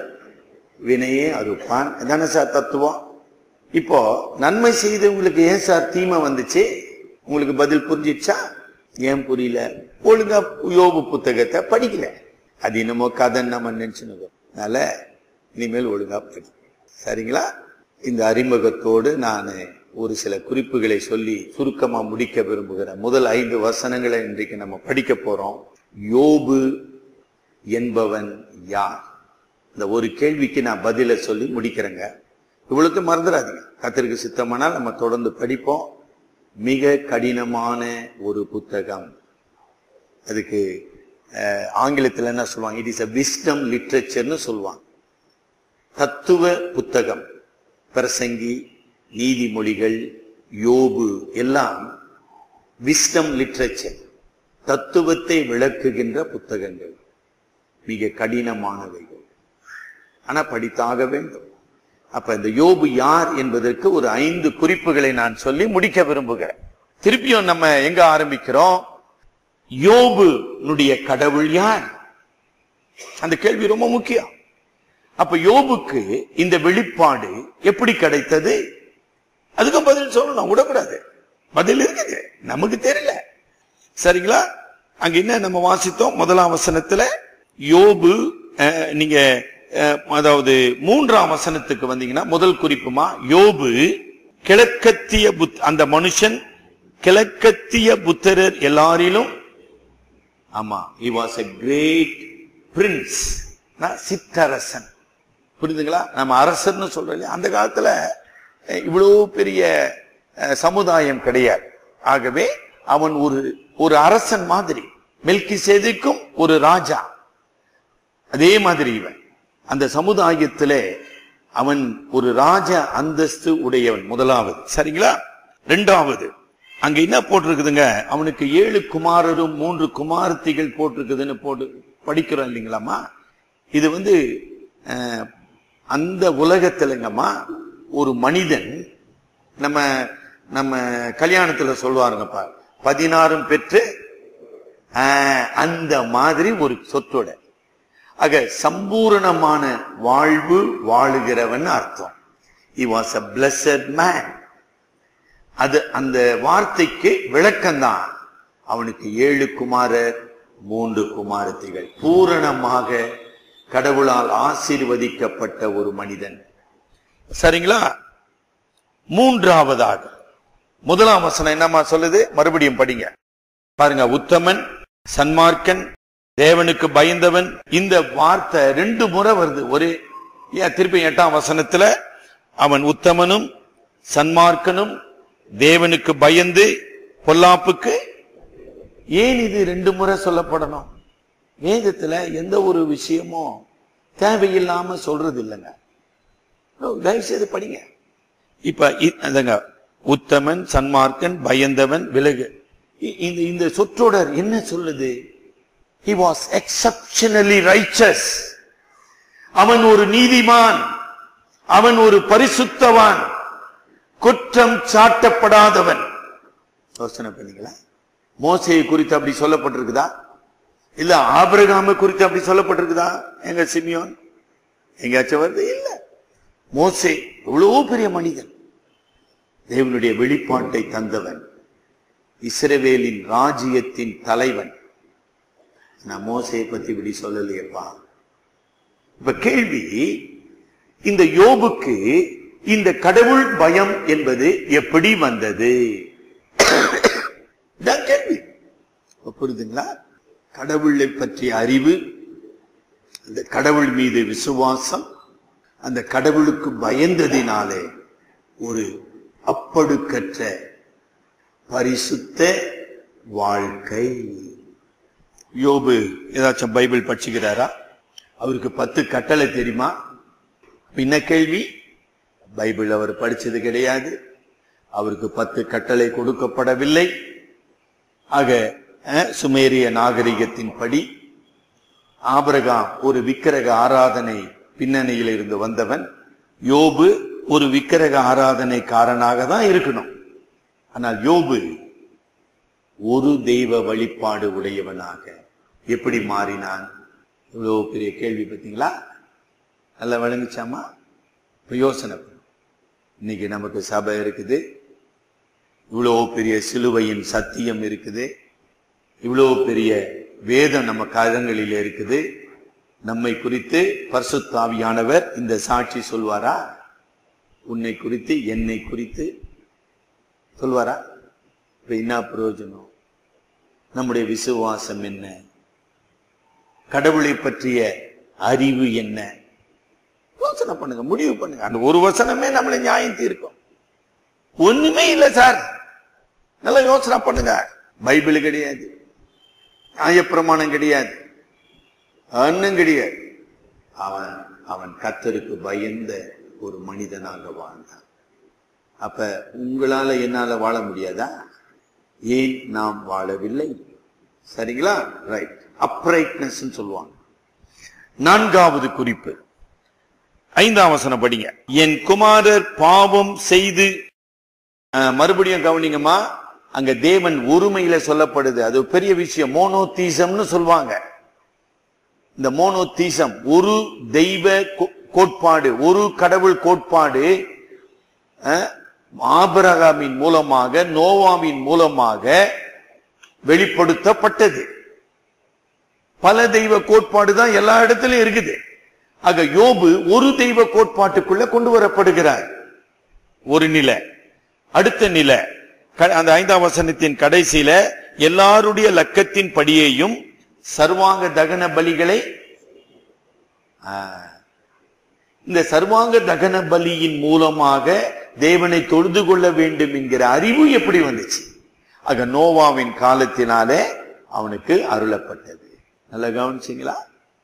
Speaker 1: வினையே அறுப்பான் தானே சார் தத்துவம் இப்போ நன்மை செய்தவங்களுக்கு ஏன் சார் தீமை வந்துச்சு உங்களுக்கு பதில் புரிஞ்சிச்சா ஏன் புரியல ஒழுங்கா யோபு புத்தகத்தை படிக்கல அது என்னமோ கதை நம்ம நினைச்சுன்னு அதனால இனிமேல் ஒழுங்கா படி சரிங்களா இந்த அறிமுகத்தோடு நான் ஒரு சில குறிப்புகளை சொல்லி சுருக்கமா முடிக்க விரும்புகிறேன் முதல் ஐந்து வசனங்களை இன்றைக்கு நம்ம படிக்க போறோம் யோபு என்பவன் யார் இந்த ஒரு கேள்விக்கு நான் பதில சொல்லி முடிக்கிறேங்க இவ்வளவு மறந்துடாதீங்க கத்திற்கு சித்தமானால் நம்ம தொடர்ந்து படிப்போம் மிக கடினமான ஒரு புத்தகம் அதுக்கு அஹ், ஆங்கிலத்துல என்ன சொல்லுவாங்க இட் இஸ் அ விஸ்டம் லிட்ரேச்சர்னு சொல்லுவாங்க தத்துவ புத்தகம் பிரசங்கி நீதிமொழிகள் யோபு எல்லாம் விஸ்டம் லிட்ரேச்சர் தத்துவத்தை விளக்குகின்ற புத்தகங்கள் மிக கடினமானவைகள் ஆனா படித்தாக வேண்டும் அப்ப இந்த யோபு யார் என்பதற்கு ஒரு ஐந்து குறிப்புகளை நான் சொல்லி முடிக்க விரும்புகிறேன் திருப்பியும் நம்ம எங்க ஆரம்பிக்கிறோம் யோபுனுடைய கடவுள் யார் அந்த கேள்வி ரொம்ப முக்கியம் அப்ப யோபுக்கு இந்த வெளிப்பாடு எப்படி கிடைத்தது அதுக்கும் பதில் சொல்லணும் விடக்கூடாது பதில் இருக்குது நமக்கு தெரியல சரிங்களா அங்க என்ன நம்ம வாசித்தோம் முதலாம் வசனத்துல யோபு அஹ், நீங்க அஹ், அதாவது மூன்றாம் வசனத்துக்கு வந்தீங்கன்னா முதல் குறிப்புமா யோபு கிழக்கத்திய புத் அந்த மனுஷன் கிழக்கத்திய புத்தரர் எல்லாரிலும் ஆமா he was a great prince நான் சிற்றரசன் புரியுதுங்களா நம்ம அரசர்னு சொல்றோம் இல்லையா அந்த காலத்துல அஹ், இவ்வளவு பெரிய அஹ், சமுதாயம் கிடையாது ஆகவே அவன் ஒரு ஒரு அரசன் மாதிரி மெல்கி ஒரு ராஜா அதே மாதிரி இவன் அந்த சமுதாயத்திலே அவன் ஒரு ராஜ அந்தஸ்து உடையவன் முதலாவது சரிங்களா ரெண்டாவது அங்க என்ன போட்டிருக்குதுங்க அவனுக்கு ஏழு குமாரரும் மூன்று குமாரத்திகள் போட்டிருக்குதுன்னு போட்டு படிக்கிறோம் இல்லைங்களாமா இது வந்து அஹ், அந்த உலகத்திலங்கம்மா ஒரு மனிதன் நம்ம நம்ம கல்யாணத்துல சொல்லுவாருங்கப்பா பதினாறும் பெற்று ஆஹ், அந்த மாதிரி ஒரு சொற்றோட ஆக சம்பூரணமான வாழ்வு வாழுகிறவன் அர்த்தம் he was a blessed man அது அந்த வார்த்தைக்கு விளக்கம்தான் அவனுக்கு ஏழு குமாரர் மூன்று குமாரத்திகள் பூரணமாக கடவுளால் ஆசீர்வதிக்கப்பட்ட ஒரு மனிதன் சரிங்களா மூன்றாவதாக முதலாம் வசனம் என்னமா சொல்லுது மறுபடியும் படிங்க பாருங்க உத்தமன் சன்மார்க்கன் தேவனுக்கு பயந்தவன் இந்த வார்த்தை ரெண்டு முறை வருது ஒரு ஏன் திருப்பி எட்டாம் வசனத்துல அவன் உத்தமனும் சன்மார்க்கனும் தேவனுக்கு பயந்து பொல்லாப்புக்கு ஏன் இது ரெண்டு முறை சொல்லப்படணும் வேதத்துல எந்த ஒரு விஷயமும் தேவையில்லாம சொல்றது இல்லைங்க தயவு செய்து படிங்க இப்ப இ- அதுங்க உத்தமன் சன்மார்க்கன் பயந்தவன் விலகு இ- இந்த இந்த சொற்றொடர் என்ன சொல்லுது he was exceptionally righteous அவன் ஒரு நீதிமான் அவன் ஒரு பரிசுத்தவான் குற்றம் சாட்டப்படாதவன் யோசனை பண்ணீங்களா மோசையை குறித்து அப்படி சொல்லப்பட்டிருக்குதா இல்ல ஆபிரகாம குறித்து அப்படி சொல்லப்பட்டிருக்குதா எங்க சிமியோன் எங்கேயாச்சும் வருது இல்ல மோசே எவ்வளவோ பெரிய மனிதன் தேவனுடைய வெளிப்பாட்டை தந்தவன் இஸ்ரவேலின் ராஜ்யத்தின் தலைவன் நான் மோசையை பத்தி இப்படி சொல்லலையேப்பா இப்ப கேள்வி இந்த யோபுக்கு இந்த கடவுள் பயம் என்பது எப்படி வந்தது இதான் கேள்வி இப்ப புரியுதுங்களா கடவுளை பற்றிய அறிவு அந்த கடவுள் மீது விசுவாசம் அந்த கடவுளுக்கு பயந்ததினாலே ஒரு அப்படிக்கற்ற பரிசுத்த வாழ்க்கை யோபு ஏதாச்சும் பைபிள் படிச்சுக்கிறாரா அவருக்கு பத்து கட்டளை தெரியுமா பின்ன கேள்வி பைபிள் அவர் படிச்சது கிடையாது அவருக்கு பத்து கட்டளை கொடுக்கப்படவில்லை ஆக அஹ், சுமேரிய நாகரிகத்தின் படி ஆபிரகாம் ஒரு விக்கிரக ஆராதனை பின்னணியில் இருந்து வந்தவன் யோபு ஒரு விக்கிரக ஆராதனைக்காரனாக தான் இருக்கணும் ஆனால் யோபு ஒரு தெய்வ வழிபாடு உடையவனாக எப்படி மாறினான் இவ்வளவு பெரிய கேள்வி பார்த்தீங்களா நல்லா விளங்குச்சாமா இப்ப யோசனை பண்ணு. இன்னைக்கு நமக்கு சபை இருக்குது இவ்வளவு பெரிய சிலுவையின் சத்தியம் இருக்குது இவ்வளவு பெரிய வேதம் நம்ம கரங்களில் இருக்குது நம்மை குறித்து பரிசுத்தாவியானவர் இந்த சாட்சி சொல்வாரா உன்னை குறித்து என்னை குறித்து சொல்வாரா இப்ப என்ன பிரயோஜனம் நம்முடைய விசுவாசம் என்ன கடவுளை பற்றிய அறிவு என்ன யோசனை பண்ணுங்க முடிவு பண்ணுங்க அந்த ஒரு வசனமே நம்மளை நியாயம் தீர்க்கும் ஒண்ணுமே இல்ல சார் நல்லா யோசனை பண்ணுங்க பைபிள் கிடையாது நியாயப்பிரமாணம் கிடையாது ஒன்னும் கிடையாது அவன் அவன் கத்தருக்கு பயந்த ஒரு மனிதனாக வாழ்ந்தான் அப்ப உங்களால என்னால வாழ முடியாதா ஏன் நாம் வாழவில்லை சரிங்களா ரைட் அப்ரைட்னஸ் சொல்லுவாங்க நான்காவது குறிப்பு ஐந்தாம் வசனம் படிங்க என் குமாரர் பாவம் செய்து அஹ், மறுபடியும் கவனிங்கம்மா அங்க தேவன் ஒருமையில சொல்லப்படுது அது ஒரு பெரிய விஷயம் மோனோதீசம்னு சொல்லுவாங்க இந்த மோனோதீசம் ஒரு தெய்வ கோ- கோட்பாடு ஒரு கடவுள் கோட்பாடு அஹ், ஆபிரகாமின் மூலமாக நோவாவின் மூலமாக வெளிப்படுத்தப்பட்டது பல தெய்வ கோட்பாடு தான் எல்லா இடத்திலும் இருக்குது ஆக யோபு ஒரு தெய்வ கோட்பாட்டுக்குள்ள கொண்டு வரப்படுகிறார் ஒரு நிலை அடுத்த நிலை க- அந்த ஐந்தாம் வசனத்தின் கடைசியில எல்லாருடைய லக்கத்தின் படியையும் சர்வாங்க தகன பலிகளை ஆ, இந்த சர்வாங்க தகன பலியின் மூலமாக தேவனை தொழுது கொள்ள வேண்டும் என்கிற அறிவு எப்படி வந்துச்சு ஆக நோவாவின் காலத்தினாலே அவனுக்கு அருளப்பட்டது நல்லா கவனிச்சீங்களா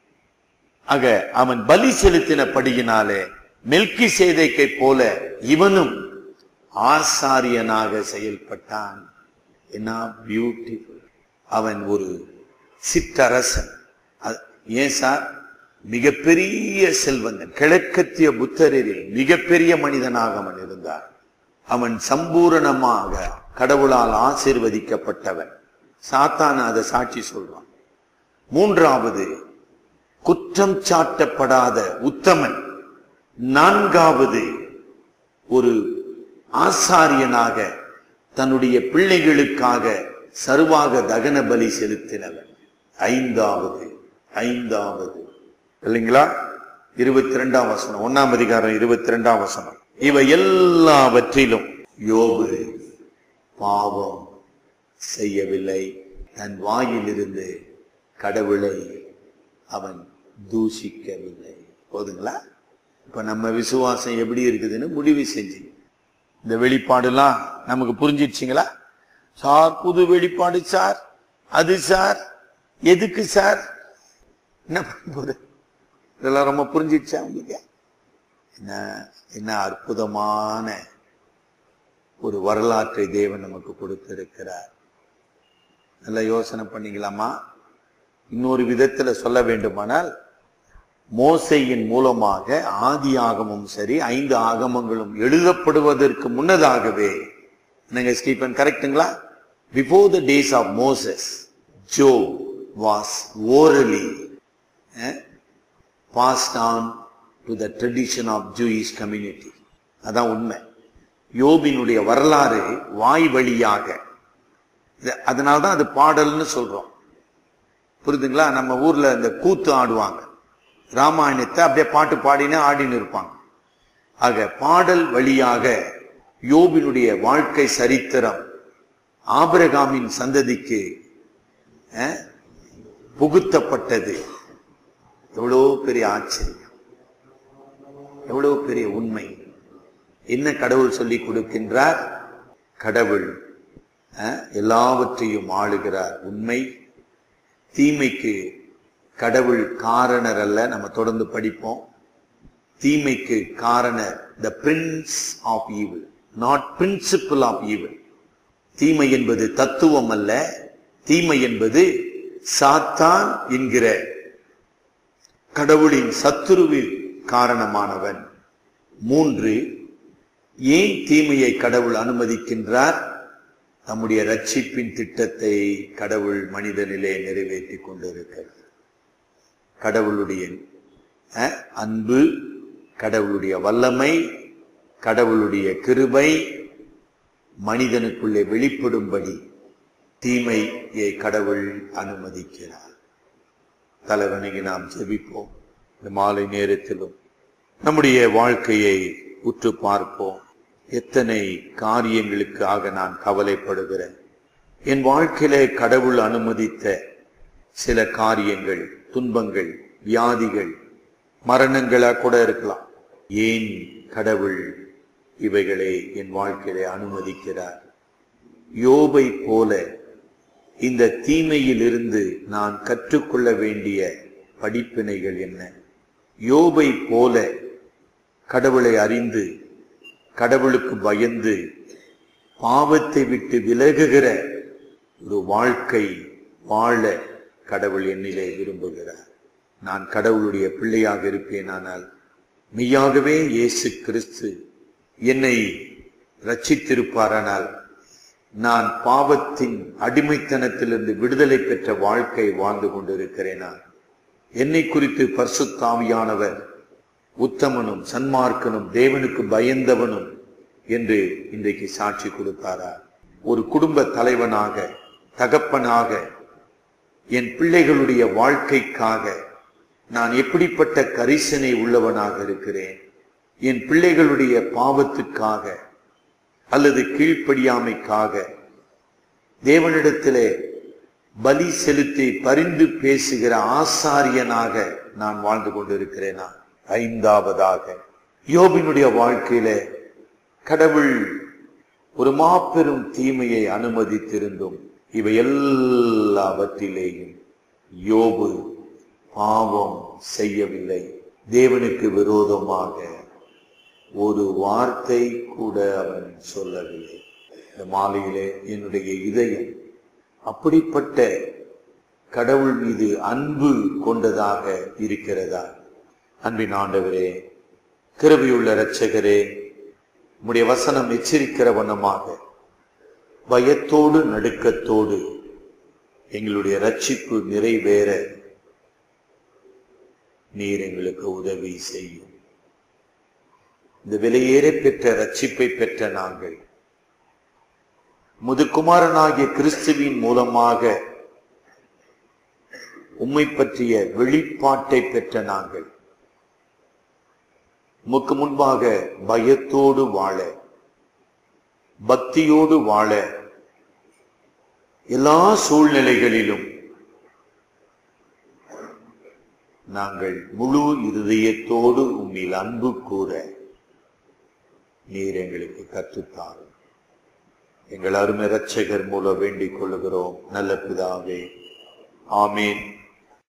Speaker 1: ஆக அவன் பலி செலுத்தினபடியினாலே மெல்கி சேதைக்கை போல இவனும் ஆசாரியனாக செயல்பட்டான் என்ன பியூட்டிஃபுல் அவன் ஒரு சிற்றரசன் அது- ஏன் சார் மிகப்பெரிய செல்வந்தன் கிழக்கத்திய புத்தரில் மிகப்பெரிய மனிதனாக அவன் இருந்தான் அவன் சம்பூரணமாக கடவுளால் ஆசீர்வதிக்கப்பட்டவன் சாத்தான் அதை சாட்சி சொல்றான் மூன்றாவது குற்றம் சாட்டப்படாத உத்தமன் நான்காவது ஒரு ஆசாரியனாக தன்னுடைய பிள்ளைகளுக்காக சர்வாக தகன பலி செலுத்தினவன் ஐந்தாவது ஐந்தாவது இல்லைங்களா இருபத்தி ரெண்டாம் வசனம் ஒன்னாம் அதிகாரம் இருபத்தி ரெண்டாம் வசனம் இவை எல்லாவற்றிலும் யோபு பாவம் செய்யவில்லை தன் வாயிலிருந்து கடவுளை அவன் தூஷிக்கவில்லை போதுங்களா இப்ப நம்ம விசுவாசம் எப்படி இருக்குதுன்னு முடிவு செஞ்சு இந்த வெளிப்பாடுலாம் நமக்கு புரிஞ்சிடுச்சிங்களா சார் புது வெளிப்பாடு சார் அது சார் எதுக்கு சார் என்ன பண்ண போகுது இதெல்லாம் ரொம்ப புரிஞ்சிடுச்சா உங்களுக்கு என்ன என்ன அற்புதமான ஒரு வரலாற்றை தேவன் நமக்கு கொடுத்திருக்கிறார் நல்லா யோசனை பண்ணிக்கலாமா இன்னொரு விதத்துல சொல்ல வேண்டுமானால் மோசையின் மூலமாக ஆதி ஆகமும் சரி ஐந்து ஆகமங்களும் எழுதப்படுவதற்கு முன்னதாகவே என்னங்க ஸ்டீபன் கரெக்ட்டுங்களா before the days of Moses Job was orally passed on to the tradition of Jewish community அதான் உண்மை யோபினுடைய வரலாறு வாய் வழியாக இது- அதனால்தான் அது பாடல்னு சொல்றோம் புரியுதுங்களா நம்ம ஊர்ல இந்த கூத்து ஆடுவாங்க ராமாயணத்தை அப்படியே பாட்டு பாடினே ஆடின்னு இருப்பாங்க ஆக பாடல் வழியாக யோபினுடைய வாழ்க்கை சரித்திரம் ஆபிரகாமின் சந்ததிக்கு அஹ், புகுத்தப்பட்டது எவ்வளோ பெரிய ஆச்சரியம் எவ்வளவு பெரிய உண்மை என்ன கடவுள் சொல்லி கொடுக்கின்றார் கடவுள் அஹ், எல்லாவற்றையும் ஆளுகிறார் உண்மை தீமைக்கு கடவுள் காரணர் அல்ல நம்ம தொடர்ந்து படிப்போம் தீமைக்கு காரணர் the prince of evil not principle of evil தீமை என்பது தத்துவம் அல்ல தீமை என்பது சாத்தான் என்கிற கடவுளின் சத்துருவில் காரணமானவன் மூன்று ஏன் தீமையை கடவுள் அனுமதிக்கின்றார் நம்முடைய ரட்சிப்பின் திட்டத்தை கடவுள் மனிதனிலே நிறைவேற்றிக் கொண்டிருக்கிறார் கடவுளுடைய அஹ், அன்பு கடவுளுடைய வல்லமை கடவுளுடைய கிருபை மனிதனுக்குள்ளே வெளிப்படும்படி தீமையை கடவுள் அனுமதிக்கிறார் தலைவணங்கி நாம் ஜெபிப்போம் இந்த மாலை நேரத்திலும் நம்முடைய வாழ்க்கையை உற்று பார்ப்போம் எத்தனை காரியங்களுக்காக நான் கவலைப்படுகிறேன் என் வாழ்க்கையிலே கடவுள் அனுமதித்த சில காரியங்கள் துன்பங்கள் வியாதிகள் மரணங்களா கூட இருக்கலாம் ஏன் கடவுள் இவைகளை என் வாழ்க்கையிலே அனுமதிக்கிறார் யோபை போல இந்த தீமையிலிருந்து நான் கற்றுக்கொள்ள வேண்டிய படிப்பினைகள் என்ன யோபை போல கடவுளை அறிந்து கடவுளுக்கு பயந்து பாவத்தை விட்டு விலகுகிற ஒரு வாழ்க்கை வாழ கடவுள் என்னிலே விரும்புகிறார் நான் கடவுளுடைய பிள்ளையாக இருப்பேனானால் மெய்யாகவே இயேசு கிறிஸ்து என்னை ரட்சித்திருப்பாரானால் நான் பாவத்தின் அடிமைத்தனத்திலிருந்து விடுதலை பெற்ற வாழ்க்கை வாழ்ந்து கொண்டிருக்கிறேனா என்னை குறித்து பரிசுத்தாவியானவர் உத்தமனும் சன்மார்க்கனும் தேவனுக்கு பயந்தவனும் என்று இன்றைக்கு சாட்சி கொடுத்தாரா ஒரு குடும்ப தலைவனாக தகப்பனாக என் பிள்ளைகளுடைய வாழ்க்கைக்காக நான் எப்படிப்பட்ட கரிசனை உள்ளவனாக இருக்கிறேன் என் பிள்ளைகளுடைய பாவத்துக்காக அல்லது கீழ்ப்படியாமைக்காக தேவனிடத்திலே பலி செலுத்தி பரிந்து பேசுகிற ஆசாரியனாக நான் வாழ்ந்து கொண்டிருக்கிறேனா ஐந்தாவதாக யோபினுடைய வாழ்க்கையில கடவுள் ஒரு மாபெரும் தீமையை அனுமதித்திருந்தும் இவை எல்லாவற்றிலேயும் யோபு பாவம் செய்யவில்லை தேவனுக்கு விரோதமாக ஒரு வார்த்தை கூட அவன் சொல்லவில்லை இந்த மாலையிலே என்னுடைய இதயம் அப்படிப்பட்ட கடவுள் மீது அன்பு கொண்டதாக இருக்கிறதா அன்பின் ஆண்டவரே கிருபியுள்ள இரட்சகரே உம்முடைய வசனம் எச்சரிக்கிற வண்ணமாக பயத்தோடு நடுக்கத்தோடு எங்களுடைய ரட்சிப்பு நிறைவேற நீர் எங்களுக்கு உதவி செய்யும் இந்த விலையேற பெற்ற ரட்சிப்பை பெற்ற நாங்கள் முதுகுமாரனாகிய கிறிஸ்துவின் மூலமாக உம்மை பற்றிய வெளிப்பாட்டை பெற்ற நாங்கள் உமக்கு முன்பாக பயத்தோடு வாழ பக்தியோடு வாழ எல்லா சூழ்நிலைகளிலும் நாங்கள் முழு இருதயத்தோடு உம்மில் அன்பு கூற நீர் எங்களுக்கு கற்றுத்தாரும் எங்கள் அருமை இரட்சகர் மூலம் வேண்டிக் கொள்ளுகிறோம் நல்ல பிதாவே ஆமீன்